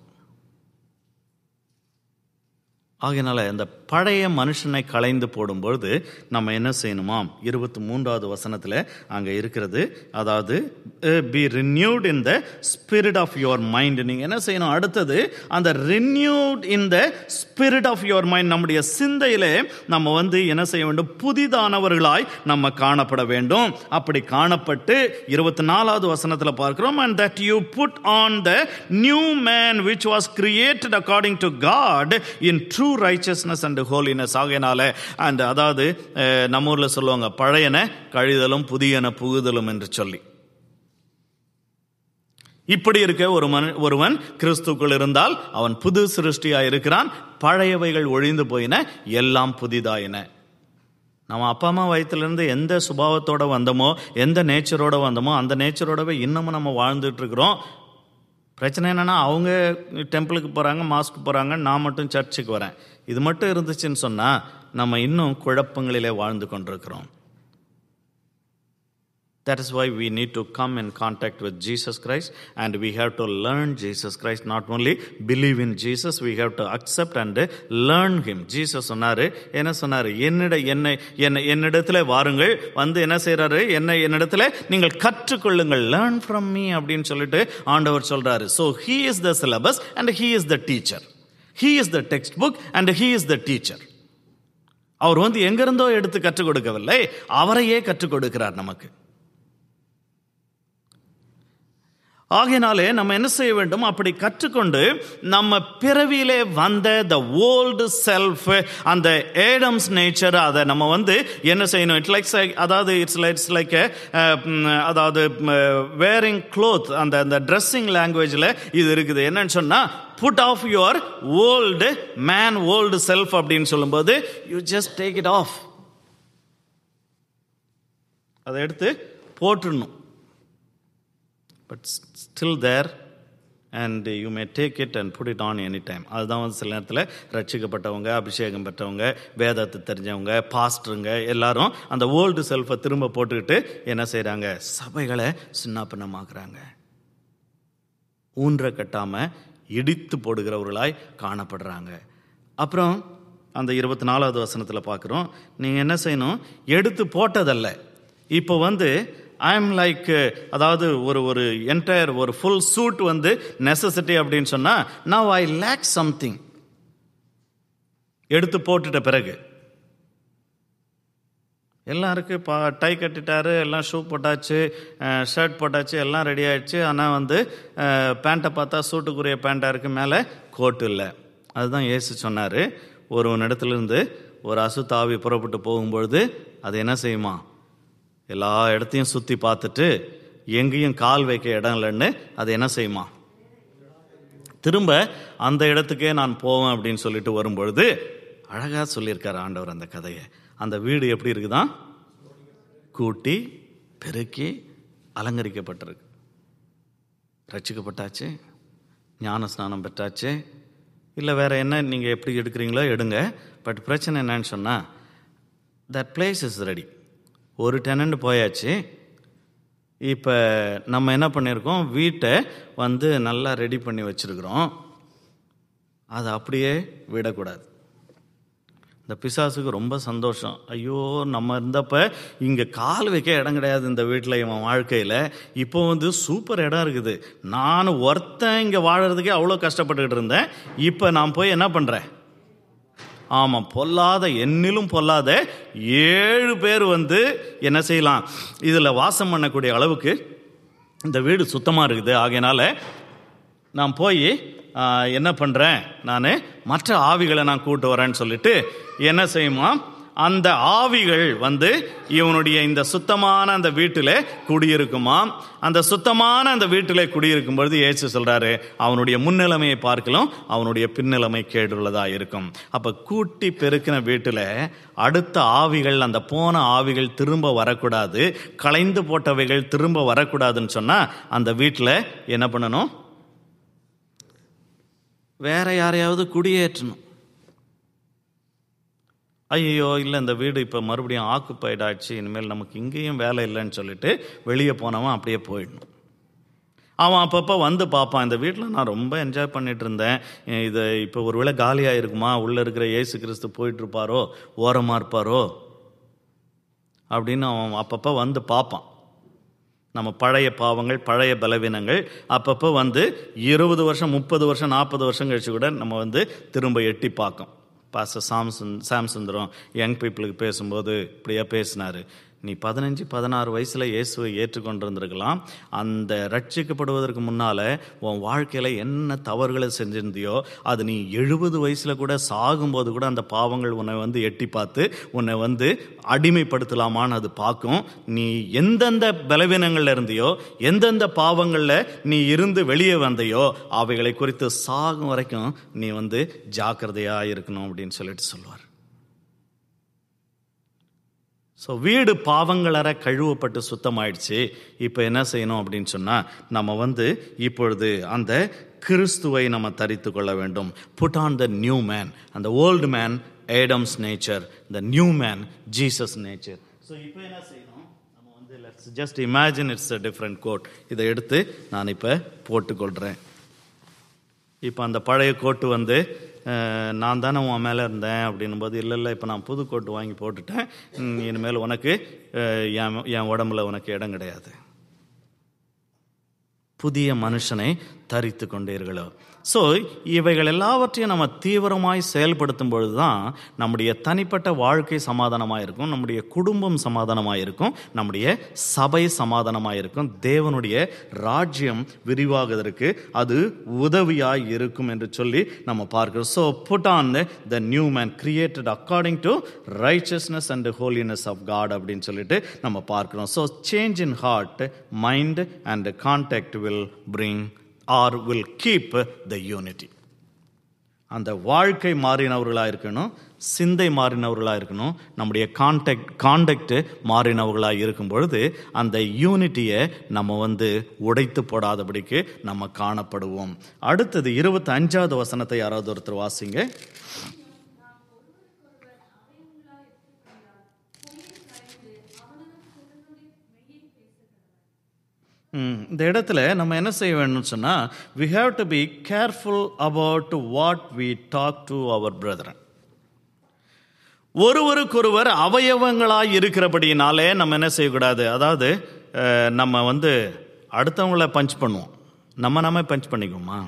ஆகையினால இந்த பழைய மனுஷனை களைந்து போடும்பொழுது நம்ம என்ன செய்யணுமாம் இருபத்தி மூன்றாவது வசனத்தில் அங்கே இருக்கிறது அதாவது be renewed in the spirit of your mind நீங்கள் என்ன செய்யணும் அடுத்தது அந்த renewed in the spirit of your mind நம்முடைய சிந்தையிலே நம்ம வந்து என்ன செய்ய வேண்டும் புதிதானவர்களாய் நம்ம காணப்பட வேண்டும் அப்படி காணப்பட்டு இருபத்தி நாலாவது வசனத்தில் பார்க்கிறோம் and that you put on the new man which was created according to God in true righteousness and holiness ஆகையினால அண்ட் அதாவது அஹ், நம்ம ஊரில் சொல்லுவாங்க பழையன கழிதலும் புதியன புகுதலும் என்று சொல்லி இப்படி இருக்க ஒரு மனு ஒருவன் கிறிஸ்துக்குள் இருந்தால் அவன் புது சிருஷ்டியா இருக்கிறான் பழையவைகள் ஒழிந்து போயின எல்லாம் புதிதாயின நம்ம அப்பா அம்மா வயிற்றுலேருந்து எந்த சுபாவத்தோட வந்தோமோ எந்த நேச்சரோட வந்தோமோ அந்த நேச்சரோடவே இன்னமும் நம்ம வாழ்ந்துட்டு இருக்கிறோம் பிரச்சனை என்னன்னா அவங்க டெம்பிளுக்கு போகிறாங்க மாஸ்க்கு போகிறாங்க நான் மட்டும் சர்ச்சுக்கு வரேன் இது மட்டும் இருந்துச்சுன்னு சொன்னால் நம்ம இன்னும் குழப்பங்களிலே வாழ்ந்து கொண்டிருக்கிறோம் That is why we need to come in contact with Jesus Christ and we have to learn Jesus Christ. Not only believe in Jesus, we have to accept and learn Him. Jesus சொன்னாரு என்ன சொன்னாரு என்னிட என்னை என்ன என்னிடத்துல வாருங்கள் வந்து என்ன செய்யறாரு என்ன என்னிடத்துல நீங்கள் கற்றுக்கொள்ளுங்கள் லேர்ன் ஃப்ரம் மீ அப்படின்னு சொல்லிட்டு ஆண்டவர் சொல்றாரு so he is the syllabus and he is the teacher he is the text book and he is the teacher அவர் வந்து எங்கிருந்தோ எடுத்து கற்றுக் கொடுக்கவில்லை அவரையே கற்றுக் கொடுக்கிறார் நமக்கு ஆகையினாலே நம்ம என்ன செய்ய வேண்டும் அப்படி கற்றுக்கொண்டு நம்ம பிறவியிலே வந்த த ஓல்டு செல்ஃப் அந்த ஏடம்ஸ் நேச்சர் அதை நம்ம வந்து என்ன செய்யணும் இட்ஸ் லைக் அதாவது இட்ஸ் இட்ஸ் லைக் அதாவது வேரிங் க்ளோத் அந்த அந்த ட்ரெஸ்ஸிங் லாங்குவேஜில் இது இருக்குது என்னன்னு சொன்னால் put off your old man old self அப்படின்னு சொல்லும்போது you just take it off அதை எடுத்து போட்டுடணும் but still there and you may take it and put it on any time அதுதான் வந்து சில நேரத்தில் ரட்சிக்கப்பட்டவங்க அபிஷேகம் பெற்றவங்க வேதத்தை தெரிஞ்சவங்க பாஸ்டருங்க எல்லாரும் அந்த ஓல்டு செல்ஃபை திரும்ப போட்டுக்கிட்டு என்ன செய்கிறாங்க சபைகளை சின்னாப்பின்னமாக்குறாங்க ஊன்ற கட்டாமல் இடித்து போடுகிறவர்களாய் காணப்படுறாங்க அப்புறம் அந்த இருபத்தி நாலாவது வசனத்தில் பார்க்குறோம் நீங்கள் என்ன செய்யணும் எடுத்து போட்டதல்ல இப்போ வந்து ஐ எம் லைக் அதாவது ஒரு ஒரு என்டையர் ஒரு ஃபுல் சூட் வந்து நெசசிட்டி அப்படின்னு சொன்னால் நவ் ஐ லேக் சம்திங் எடுத்து போட்டுட்ட பிறகு எல்லாம் இருக்கு பா டை கட்டிட்டாரு எல்லாம் ஷூ போட்டாச்சு ஷர்ட் போட்டாச்சு எல்லாம் ரெடி ஆயிடுச்சு ஆனால் வந்து பேண்ட்டை பார்த்தா சூட்டுக்குரிய பேண்ட்டாக இருக்கு மேலே கோட்டு இல்லை அதுதான் ஏசு சொன்னார் ஒரு இடத்துலேருந்து ஒரு அசுத்தாவி புறப்பட்டு போகும்பொழுது அது என்ன செய்யுமா எல்லா இடத்தையும் சுற்றி பார்த்துட்டு எங்கேயும் கால் வைக்க இடம் இல்லைன்னு அது என்ன செய்யுமா திரும்ப அந்த இடத்துக்கே நான் போவேன் அப்படின்னு சொல்லிட்டு வரும்பொழுது அழகாக சொல்லியிருக்கார் ஆண்டவர் அந்த கதையை அந்த வீடு எப்படி இருக்குதான் கூட்டி பெருக்கி அலங்கரிக்கப்பட்டிருக்கு ரட்சிக்கப்பட்டாச்சு ஞான ஸ்நானம் பெற்றாச்சு இல்லை வேற என்ன நீங்கள் எப்படி எடுக்கிறீங்களோ எடுங்க பட் பிரச்சனை என்னன்னு சொன்னால் தட் பிளேஸ் இஸ் ரெடி ஒரு டெனண்ட் போயாச்சு இப்போ நம்ம என்ன பண்ணியிருக்கோம் வீட்டை வந்து நல்லா ரெடி பண்ணி வச்சுருக்குறோம் அதை அப்படியே விடக்கூடாது இந்த பிசாசுக்கு ரொம்ப சந்தோஷம் ஐயோ நம்ம இருந்தப்ப இங்கே கால் வைக்க இடம் கிடையாது இந்த வீட்டில் இவன் வாழ்க்கையில் இப்போ வந்து சூப்பர் இடம் இருக்குது நான் ஒருத்தன் இங்கே வாழறதுக்கே அவ்வளோ கஷ்டப்பட்டுக்கிட்டு இருந்தேன் இப்போ நான் போய் என்ன பண்ணுறேன் ஆமாம் பொல்லாத என்னிலும் பொல்லாத ஏழு பேர் வந்து என்ன செய்யலாம் இதில் வாசம் பண்ணக்கூடிய அளவுக்கு இந்த வீடு சுத்தமாக இருக்குது ஆகையினால நான் போய் ஆஹ், என்ன பண்ணுறேன் நான் மற்ற ஆவிகளை நான் கூட்டு வரேன்னு சொல்லிட்டு என்ன செய்யுமா அந்த ஆவிகள் வந்து இவனுடைய இந்த சுத்தமான அந்த வீட்டில் குடியிருக்குமா அந்த சுத்தமான அந்த வீட்டில் குடியிருக்கும் பொழுது இயேசு சொல்றாரு அவனுடைய முன்னிலைமையை பார்க்கலாம் அவனுடைய பின்னிலைமை கேடுள்ளதா இருக்கும் அப்ப கூட்டி பெருக்கின வீட்டில் அடுத்த ஆவிகள் அந்த போன ஆவிகள் திரும்ப வரக்கூடாது களைந்து போட்டவைகள் திரும்ப வரக்கூடாதுன்னு சொன்னா அந்த வீட்டில் என்ன பண்ணணும் வேற யாரையாவது குடியேற்றணும் ஐயோ இல்லை இந்த வீடு இப்போ மறுபடியும் ஆக்குப்பைட் ஆயிடுச்சு இனிமேல் நமக்கு இங்கேயும் வேலை இல்லைன்னு சொல்லிட்டு வெளியே போனவன் அப்படியே போயிடணும் அவன் அப்பப்போ வந்து பார்ப்பான் இந்த வீட்டில் நான் ரொம்ப என்ஜாய் பண்ணிட்டு இருந்தேன் இது இப்போ ஒருவேளை காலியாக இருக்குமா உள்ளே இருக்கிற இயேசு கிறிஸ்து போயிட்டு இருப்பாரோ ஓரமாக இருப்பாரோ அப்படின்னு அவன் அப்பப்போ வந்து பார்ப்பான் நம்ம பழைய பாவங்கள் பழைய பலவீனங்கள் அப்பப்போ வந்து இருபது வருஷம் முப்பது வருஷம் நாற்பது வருஷம் கழிச்சு கூட நம்ம வந்து திரும்ப எட்டி பார்க்கும் pastor Samson Sam Sundaram young பீப்புளுக்கு பேசும்போது இப்படியா பேசினாரு நீ பதினஞ்சு பதினாறு வயசுல இயேசுவை ஏற்றுக்கொண்டிருந்திருக்கலாம் அந்த ரட்சிக்கப்படுவதற்கு முன்னால உன் வாழ்க்கையில என்ன தவறுகளை செஞ்சிருந்தியோ அது நீ எழுபது வயசுல கூட சாகும்போது கூட அந்த பாவங்கள் உன்னை வந்து எட்டி பார்த்து உன்னை வந்து அடிமைப்படுத்தலாமான்னு அது பார்க்கும் நீ எந்தெந்த பலவீனங்கள்ல இருந்தியோ எந்தெந்த பாவங்கள்ல நீ இருந்து வெளியே வந்தையோ அவைகளை குறித்து சாகும் வரைக்கும் நீ வந்து ஜாக்கிரதையா இருக்கணும் அப்படின்னு சொல்லிட்டு சொல்லுவார் ஸோ வீடு பாவங்களற கழுவப்பட்டு சுத்தமாயிடுச்சு இப்போ என்ன செய்யணும் அப்படின்னு சொன்னால் நம்ம வந்து இப்பொழுது அந்த கிறிஸ்துவை நம்ம தரித்து கொள்ள வேண்டும் put on the new man அந்த old man Adam's nature the new man Jesus nature so இப்போ என்ன செய்யணும் நம்ம வந்து let's just imagine it's a different coat இதை எடுத்து நான் இப்போ போட்டுக்கொள்கிறேன் இப்போ அந்த பழைய கோட்டு வந்து அஹ், நான் தானே உன் மேலே இருந்தேன் அப்படின்னும் போது இல்லை இல்லை இப்போ நான் புது கோட்டு வாங்கி போட்டுட்டேன் ம், இனிமேல் உனக்கு அஹ், என் என் உடம்புல உனக்கு இடம் கிடையாது புதிய மனுஷனை தரித்து கொண்டீர்களோ ஸோ இவைகள் எல்லாவற்றையும் நம்ம தீவிரமாய் செயல்படுத்தும் பொழுது தான் நம்முடைய தனிப்பட்ட வாழ்க்கை சமாதானமாக இருக்கும் நம்முடைய குடும்பம் சமாதானமாக இருக்கும் நம்முடைய சபை சமாதானமாக இருக்கும் தேவனுடைய ராஜ்யம் விரிவாகுவதற்கு அது உதவியாய் இருக்கும் என்று சொல்லி நம்ம பார்க்கிறோம் so put on the new man created according to righteousness and holiness of God அப்படின்னு சொல்லிட்டு நம்ம பார்க்கிறோம் so change in heart mind and contact will bring or will keep the unity அந்த வாழ்க்கை மாறினவர்களாக இருக்கணும் சிந்தை மாறினவர்களாக இருக்கணும் நம்முடைய கான்டாக்ட் காண்டக்ட் மாறினவர்களாக இருக்கும் பொழுது அந்த யூனிட்டியை நம்ம வந்து உடைத்து போடாதபடிக்கு நம்ம காணப்படுவோம் அடுத்தது இருபத்தி அஞ்சாவது வசனத்தை யாராவது ஒருத்தர் வாசிங்க ம், இந்த இடத்துல நம்ம என்ன செய்ய வேணும்னு சொன்னால் we have to be careful about what we talk to our brethren ஒருவருக்கொருவர் அவயவங்களாய் இருக்கிறபடினாலே நம்ம என்ன செய்யக்கூடாது அதாவது அஹ், நம்ம வந்து அடுத்தவங்கள பஞ்ச் பண்ணுவோம் நம்ம நாம பஞ்ச் பண்ணிக்குவோமா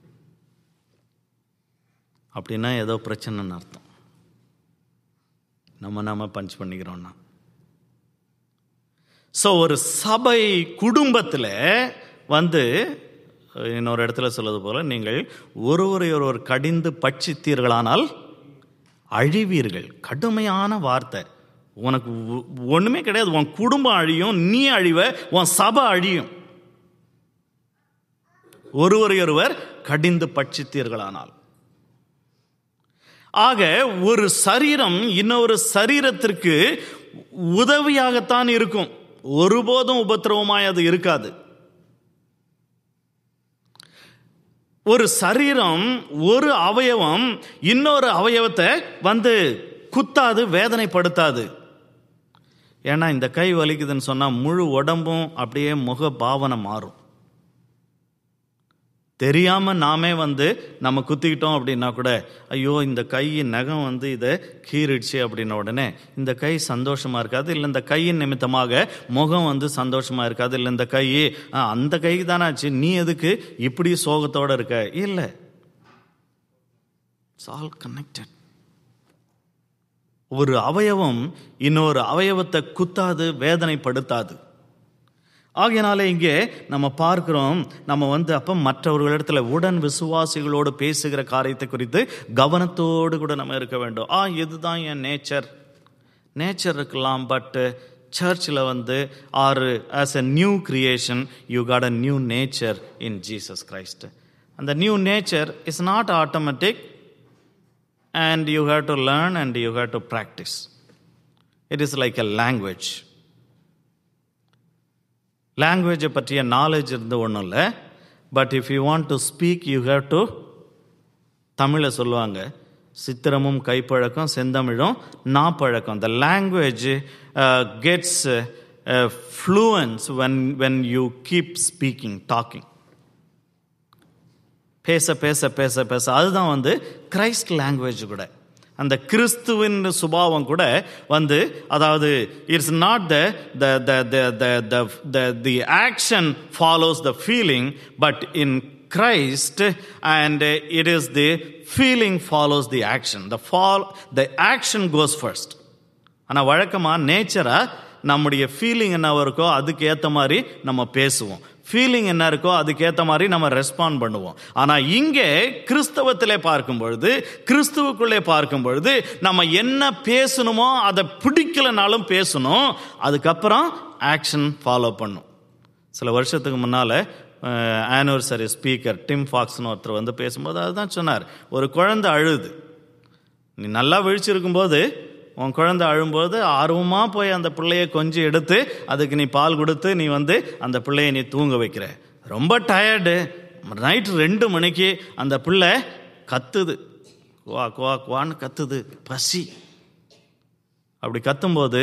அப்படின்னா ஏதோ பிரச்சனைன்னு அர்த்தம் நம்ம நாம பஞ்ச் பண்ணிக்கிறோம்னா ஸோ ஒரு சபை குடும்பத்தில் வந்து இன்னொரு இடத்துல சொல்வது போல நீங்கள் ஒருவரை ஒருவர் கடிந்து பட்சித்தீர்களானால் அழிவீர்கள் கடுமையான வார்த்தை உனக்கு ஒ- ஒண்ணுமே கிடையாது உன் குடும்பம் அழியும் நீ அழிவ உன் சபை அழியும் ஒருவரை ஒருவர் கடிந்து பட்சித்தீர்களானால் ஆக ஒரு சரீரம் இன்னொரு சரீரத்திற்கு உதவியாகத்தான் இருக்கும் ஒருபோதும் உபத்திரவமாய் அது இருக்காது ஒரு சரீரம் ஒரு அவயவம் இன்னொரு அவயவத்தை வந்து குத்தாது வேதனைப்படுத்தாது ஏன்னா இந்த கை வலிக்குதுன்னு சொன்னா முழு உடம்பும் அப்படியே முக பாவனை மாறும் தெரியாம நாமே வந்து நம்ம குத்திக்கிட்டோம் அப்படின்னா கூட ஐயோ இந்த கை நகம் வந்து இதை கீறிடுச்சு அப்படின்ன உடனே இந்த கை சந்தோஷமா இருக்காது இல்லை இந்த கையின் நிமித்தமாக முகம் வந்து சந்தோஷமா இருக்காது இல்லை இந்த கை ஆ, அந்த கை தானே ஆச்சு நீ எதுக்கு இப்படி சோகத்தோட இருக்க இல்லை இட்ஸ் ஆல் கனெக்டட் ஒரு அவயவம் இன்னொரு அவயவத்தை குத்தாது வேதனைப்படுத்தாது ஆகையினால இங்கே நம்ம பார்க்கிறோம் நம்ம வந்து அப்போ மற்றவர்களிடத்துல உடன் விசுவாசிகளோடு பேசுகிற காரியத்தை குறித்து கவனத்தோடு கூட நம்ம இருக்க வேண்டும் ஆ இதுதான் என் நேச்சர் நேச்சர் இருக்கலாம் பட் சர்ச்சில் வந்து are as a new creation you got a new nature in Jesus Christ அந்த new nature is not automatic and you have to learn and you have to practice it is like a language லாங்குவேஜை பற்றிய knowledge இருந்து ஒன்றும் இல்லை but if you want to speak you have to தமிழில் சொல்லுவாங்க சித்திரமும் கைப்பழக்கம் செந்தமிழும் நாப்பழக்கம் the language gets Fluence when when you keep speaking talking பேச பேச பேச பேச அதுதான் வந்து கிரைஸ்ட் லாங்குவேஜ் கூட அந்த கிறிஸ்துவின் சுபாவம் கூட வந்து அதாவது it's not the the the the the the action follows the feeling but in Christ and it is the feeling follows the action. The fall, the action goes first. ஆனால் வழக்கமாக நேச்சராக நம்முடைய ஃபீலிங் என்ன இருக்கோ அதுக்கு ஏற்ற மாதிரி நம்ம பேசுவோம் ஃபீலிங் என்ன இருக்கோ அதுக்கேற்ற மாதிரி நம்ம ரெஸ்பாண்ட் பண்ணுவோம் ஆனால் இங்கே கிறிஸ்தவத்திலே பார்க்கும் பொழுது கிறிஸ்துவுக்குள்ளே பார்க்கும் பொழுது நம்ம என்ன பேசணுமோ அதை பிடிக்கலனாலும் பேசணும் அதுக்கப்புறம் ஆக்ஷன் ஃபாலோ பண்ணும் சில வருஷத்துக்கு முன்னால் ஆனிவர்சரி ஸ்பீக்கர் டிம் ஃபாக்ஸ்னு ஒருத்தர் வந்து பேசும்போது அதுதான் சொன்னார் ஒரு குழந்தை அழுது நீ நல்லா விழிச்சிருக்கும்போது உன் குழந்தை அழும்போது ஆர்வமாக போய் அந்த பிள்ளைய கொஞ்சம் எடுத்து அதுக்கு நீ பால் கொடுத்து நீ வந்து அந்த பிள்ளைய நீ தூங்க வைக்கிற ரொம்ப டயர்டு நைட்டு ரெண்டு மணிக்கு அந்த பிள்ளை கத்துது குவா குவா குவான்னு கத்துது பசி அப்படி கத்தும்போது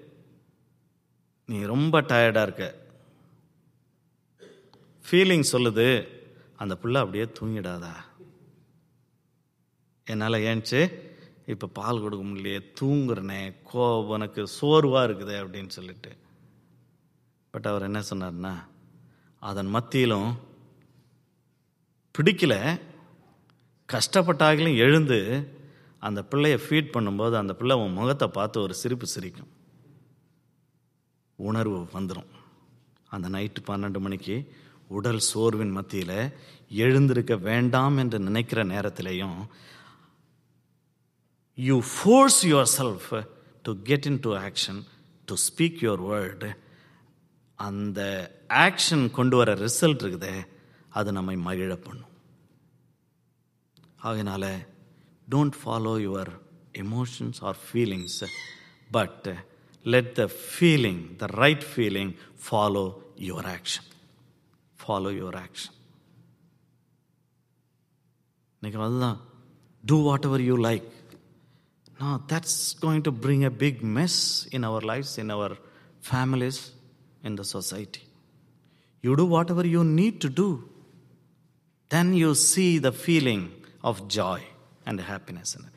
நீ ரொம்ப டயர்டாக இருக்க ஃபீலிங் சொல்லுது அந்த புள்ள அப்படியே தூங்கிடாதா என்னால் ஏன்ச்சு இப்போ பால் கொடுக்க முடியலையே தூங்குறனே கோ உனக்கு சோர்வாக இருக்குது அப்படின்னு சொல்லிட்டு பட் அவர் என்ன சொன்னார்னா அதன் மத்தியிலும் பிடிக்கல கஷ்டப்பட்டாகிலும் எழுந்து அந்த பிள்ளைய ஃபீட் பண்ணும்போது அந்த பிள்ளை உன் முகத்தை பார்த்து ஒரு சிரிப்பு சிரிக்கும் உணர்வு வந்துடும் அந்த நைட்டு பன்னெண்டு மணிக்கு உடல் சோர்வின் மத்தியில் எழுந்திருக்க வேண்டாம் என்று நினைக்கிற நேரத்திலையும் you force your self to get into action to speak your word அந்த ஆக்ஷன் கொண்டு வர ரிசல்ட் இருக்குதே அது நம்மை மகிழ பண்ணும் ஆகையினால don't follow your emotions or feelings but let the feeling the right feeling follow your action follow your action இன்னைக்கு அதுதான் do whatever you like no that's going to bring a big mess in our lives in our families in the society you do whatever you need to do then you see the feeling of joy and happiness in it.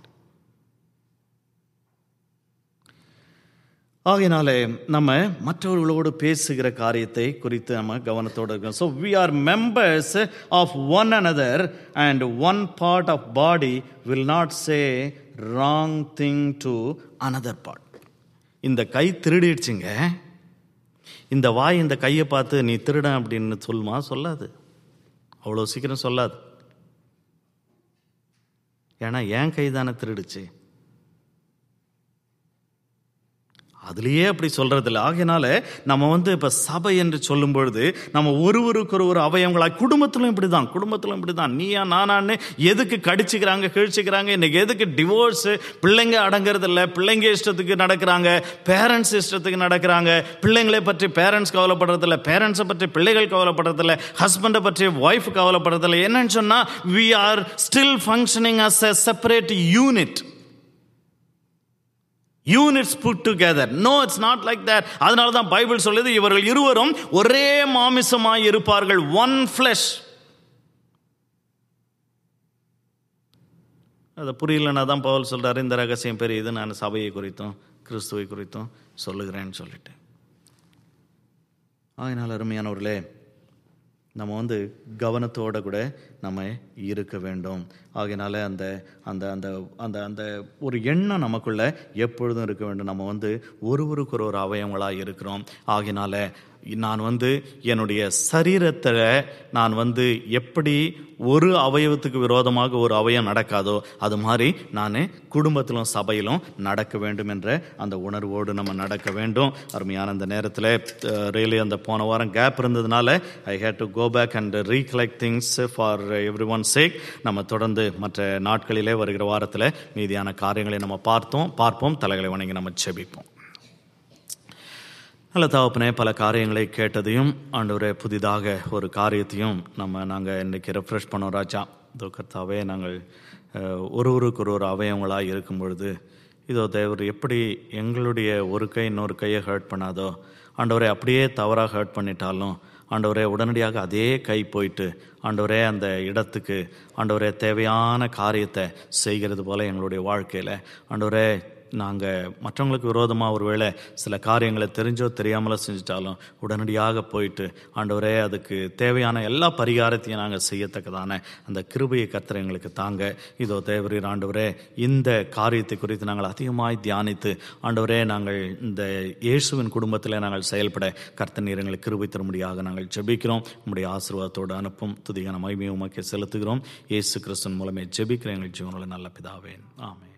ஆகையினாலே நம்ம மற்றவர்களோடு பேசுகிற காரியத்தை குறித்து நம்ம கவனத்தோடு இருக்கோம் so we are members of one another and one part of body will not say wrong thing to another part இந்த கை திருடிடுச்சுங்க இந்த வாய் இந்த கையை பார்த்து நீ திருடன் அப்படின்னு சொல்லுமா சொல்லாது அவ்வளோ சீக்கிரம் சொல்லாது ஏன்னா என் கை தானே திருடுச்சு அதுலேயே அப்படி சொல்றது இல்லை ஆகையினால நம்ம வந்து இப்போ சபை என்று சொல்லும் பொழுது நம்ம ஒருவருக்கு ஒரு அவயவங்களா குடும்பத்திலும் இப்படி தான் குடும்பத்திலும் இப்படி தான் நீயா நானான்னு எதுக்கு கடிச்சுக்கிறாங்க கிழிச்சுக்கிறாங்க இன்னைக்கு எதுக்கு டிவோர்ஸ் பிள்ளைங்க அடங்கிறது இல்லை பிள்ளைங்க இஷ்டத்துக்கு நடக்கிறாங்க பேரண்ட்ஸ் இஷ்டத்துக்கு நடக்கிறாங்க பிள்ளைங்களை பற்றி பேரண்ட்ஸ் கவலைப்படுறதில்ல பேரண்ட்ஸை பற்றி பிள்ளைகள் கவலைப்படுறதில்ல ஹஸ்பண்டை பற்றி ஒய்ஃப் கவலைப்படுறதில்ல என்னன்னு சொன்னால் we are still functioning as a separate unit units put together no it's not like that அதனால தான் பைபிள் சொல்லுது இவர்கள் இருவரும் ஒரே மாமிசமாய் இருப்பார்கள் ஒன் ஃப்ளஷ் அதை புரியலன்னா தான் பவுல் சொல்றாரு இந்த ரகசியம் பெரியது நான் சபையை குறித்தும் கிறிஸ்துவை குறித்தும் சொல்லுகிறேன்னு சொல்லிட்டு அதனால் அருமையானவர்களே நம்ம வந்து கவனத்தோட கூட நம்ம இருக்க வேண்டும் ஆகையினால அந்த அந்த அந்த அந்த அந்த ஒரு எண்ணம் நமக்குள்ள எப்பொழுதும் இருக்க வேண்டும் நம்ம வந்து ஒருவருக்கு ஒரு ஒரு அவயவங்களாக இருக்கிறோம் ஆகையினால நான் வந்து என்னுடைய சரீரத்தில் நான் வந்து எப்படி ஒரு அவயவத்துக்கு விரோதமாக ஒரு அவயம் நடக்காதோ அது மாதிரி நான் குடும்பத்திலும் சபையிலும் நடக்க வேண்டும் என்ற அந்த உணர்வோடு நம்ம நடக்க வேண்டும் அருமையான அந்த நேரத்தில் ரியலி அந்த போன வாரம் கேப் இருந்ததுனால I had to go back and recollect things for everyone sake நம்ம தொடர்ந்து மற்ற நாட்களிலே வருகிற வாரத்தில் மீதியான காரியங்களை நம்ம பார்த்தோம் பார்ப்போம் தலைகளை வணங்கி நம்ம செபிப்போம் நல்ல தகப்பனே பல காரியங்களை கேட்டதையும் ஆண்டவரே புதிதாக ஒரு காரியத்தையும் நம்ம நாங்கள் இன்றைக்கி ரெஃப்ரெஷ் பண்ணோம் ராஜா இதோ கர்த்தாவே நாங்கள் அஹ், ஒருவருக்கு ஒரு ஒரு அவயவங்களாக இருக்கும் பொழுது இதோ தேவர் எப்படி எங்களுடைய ஒரு கை இன்னொரு கையை ஹர்ட் பண்ணாதோ ஆண்டவரே அப்படியே தவறாக ஹர்ட் பண்ணிட்டாலும் ஆண்டவரே உடனடியாக அதே கை போயிட்டு ஆண்டவரே அந்த இடத்துக்கு ஆண்டவரே தேவையான காரியத்தை செய்கிறது போல எங்களுடைய வாழ்க்கையில் ஆண்டவரே நாங்கள் மற்றவங்களுக்கு விரோதமாக ஒருவேளை சில காரியங்களை தெரிஞ்சோ தெரியாமலோ செஞ்சிட்டாலும் உடனடியாக போயிட்டு ஆண்டவரே அதுக்கு தேவையான எல்லா பரிகாரத்தையும் நாங்கள் செய்யத்தக்கதான அந்த கிருபையை கர்த்தர் எங்களுக்கு தாங்க இதோ தேவரீர் ஆண்டவரே இந்த காரியத்தை குறித்து நாங்கள் அதிகமாய் தியானித்து ஆண்டவரே நாங்கள் இந்த இயேசுவின் குடும்பத்தில் நாங்கள் செயல்பட கர்த்தர் நீர் எங்களுக்கு கிருபை தரும்படியாக நாங்கள் ஜெபிக்கிறோம் உம்முடைய ஆசீர்வாதத்தோடு அனுப்பும் துதியான மகிமையை உமக்கு செலுத்துகிறோம் இயேசு கிறிஸ்தன் மூலமே ஜெபிக்கிற எங்கள் ஜீவனில் நல்ல பிதாவேன் ஆமென்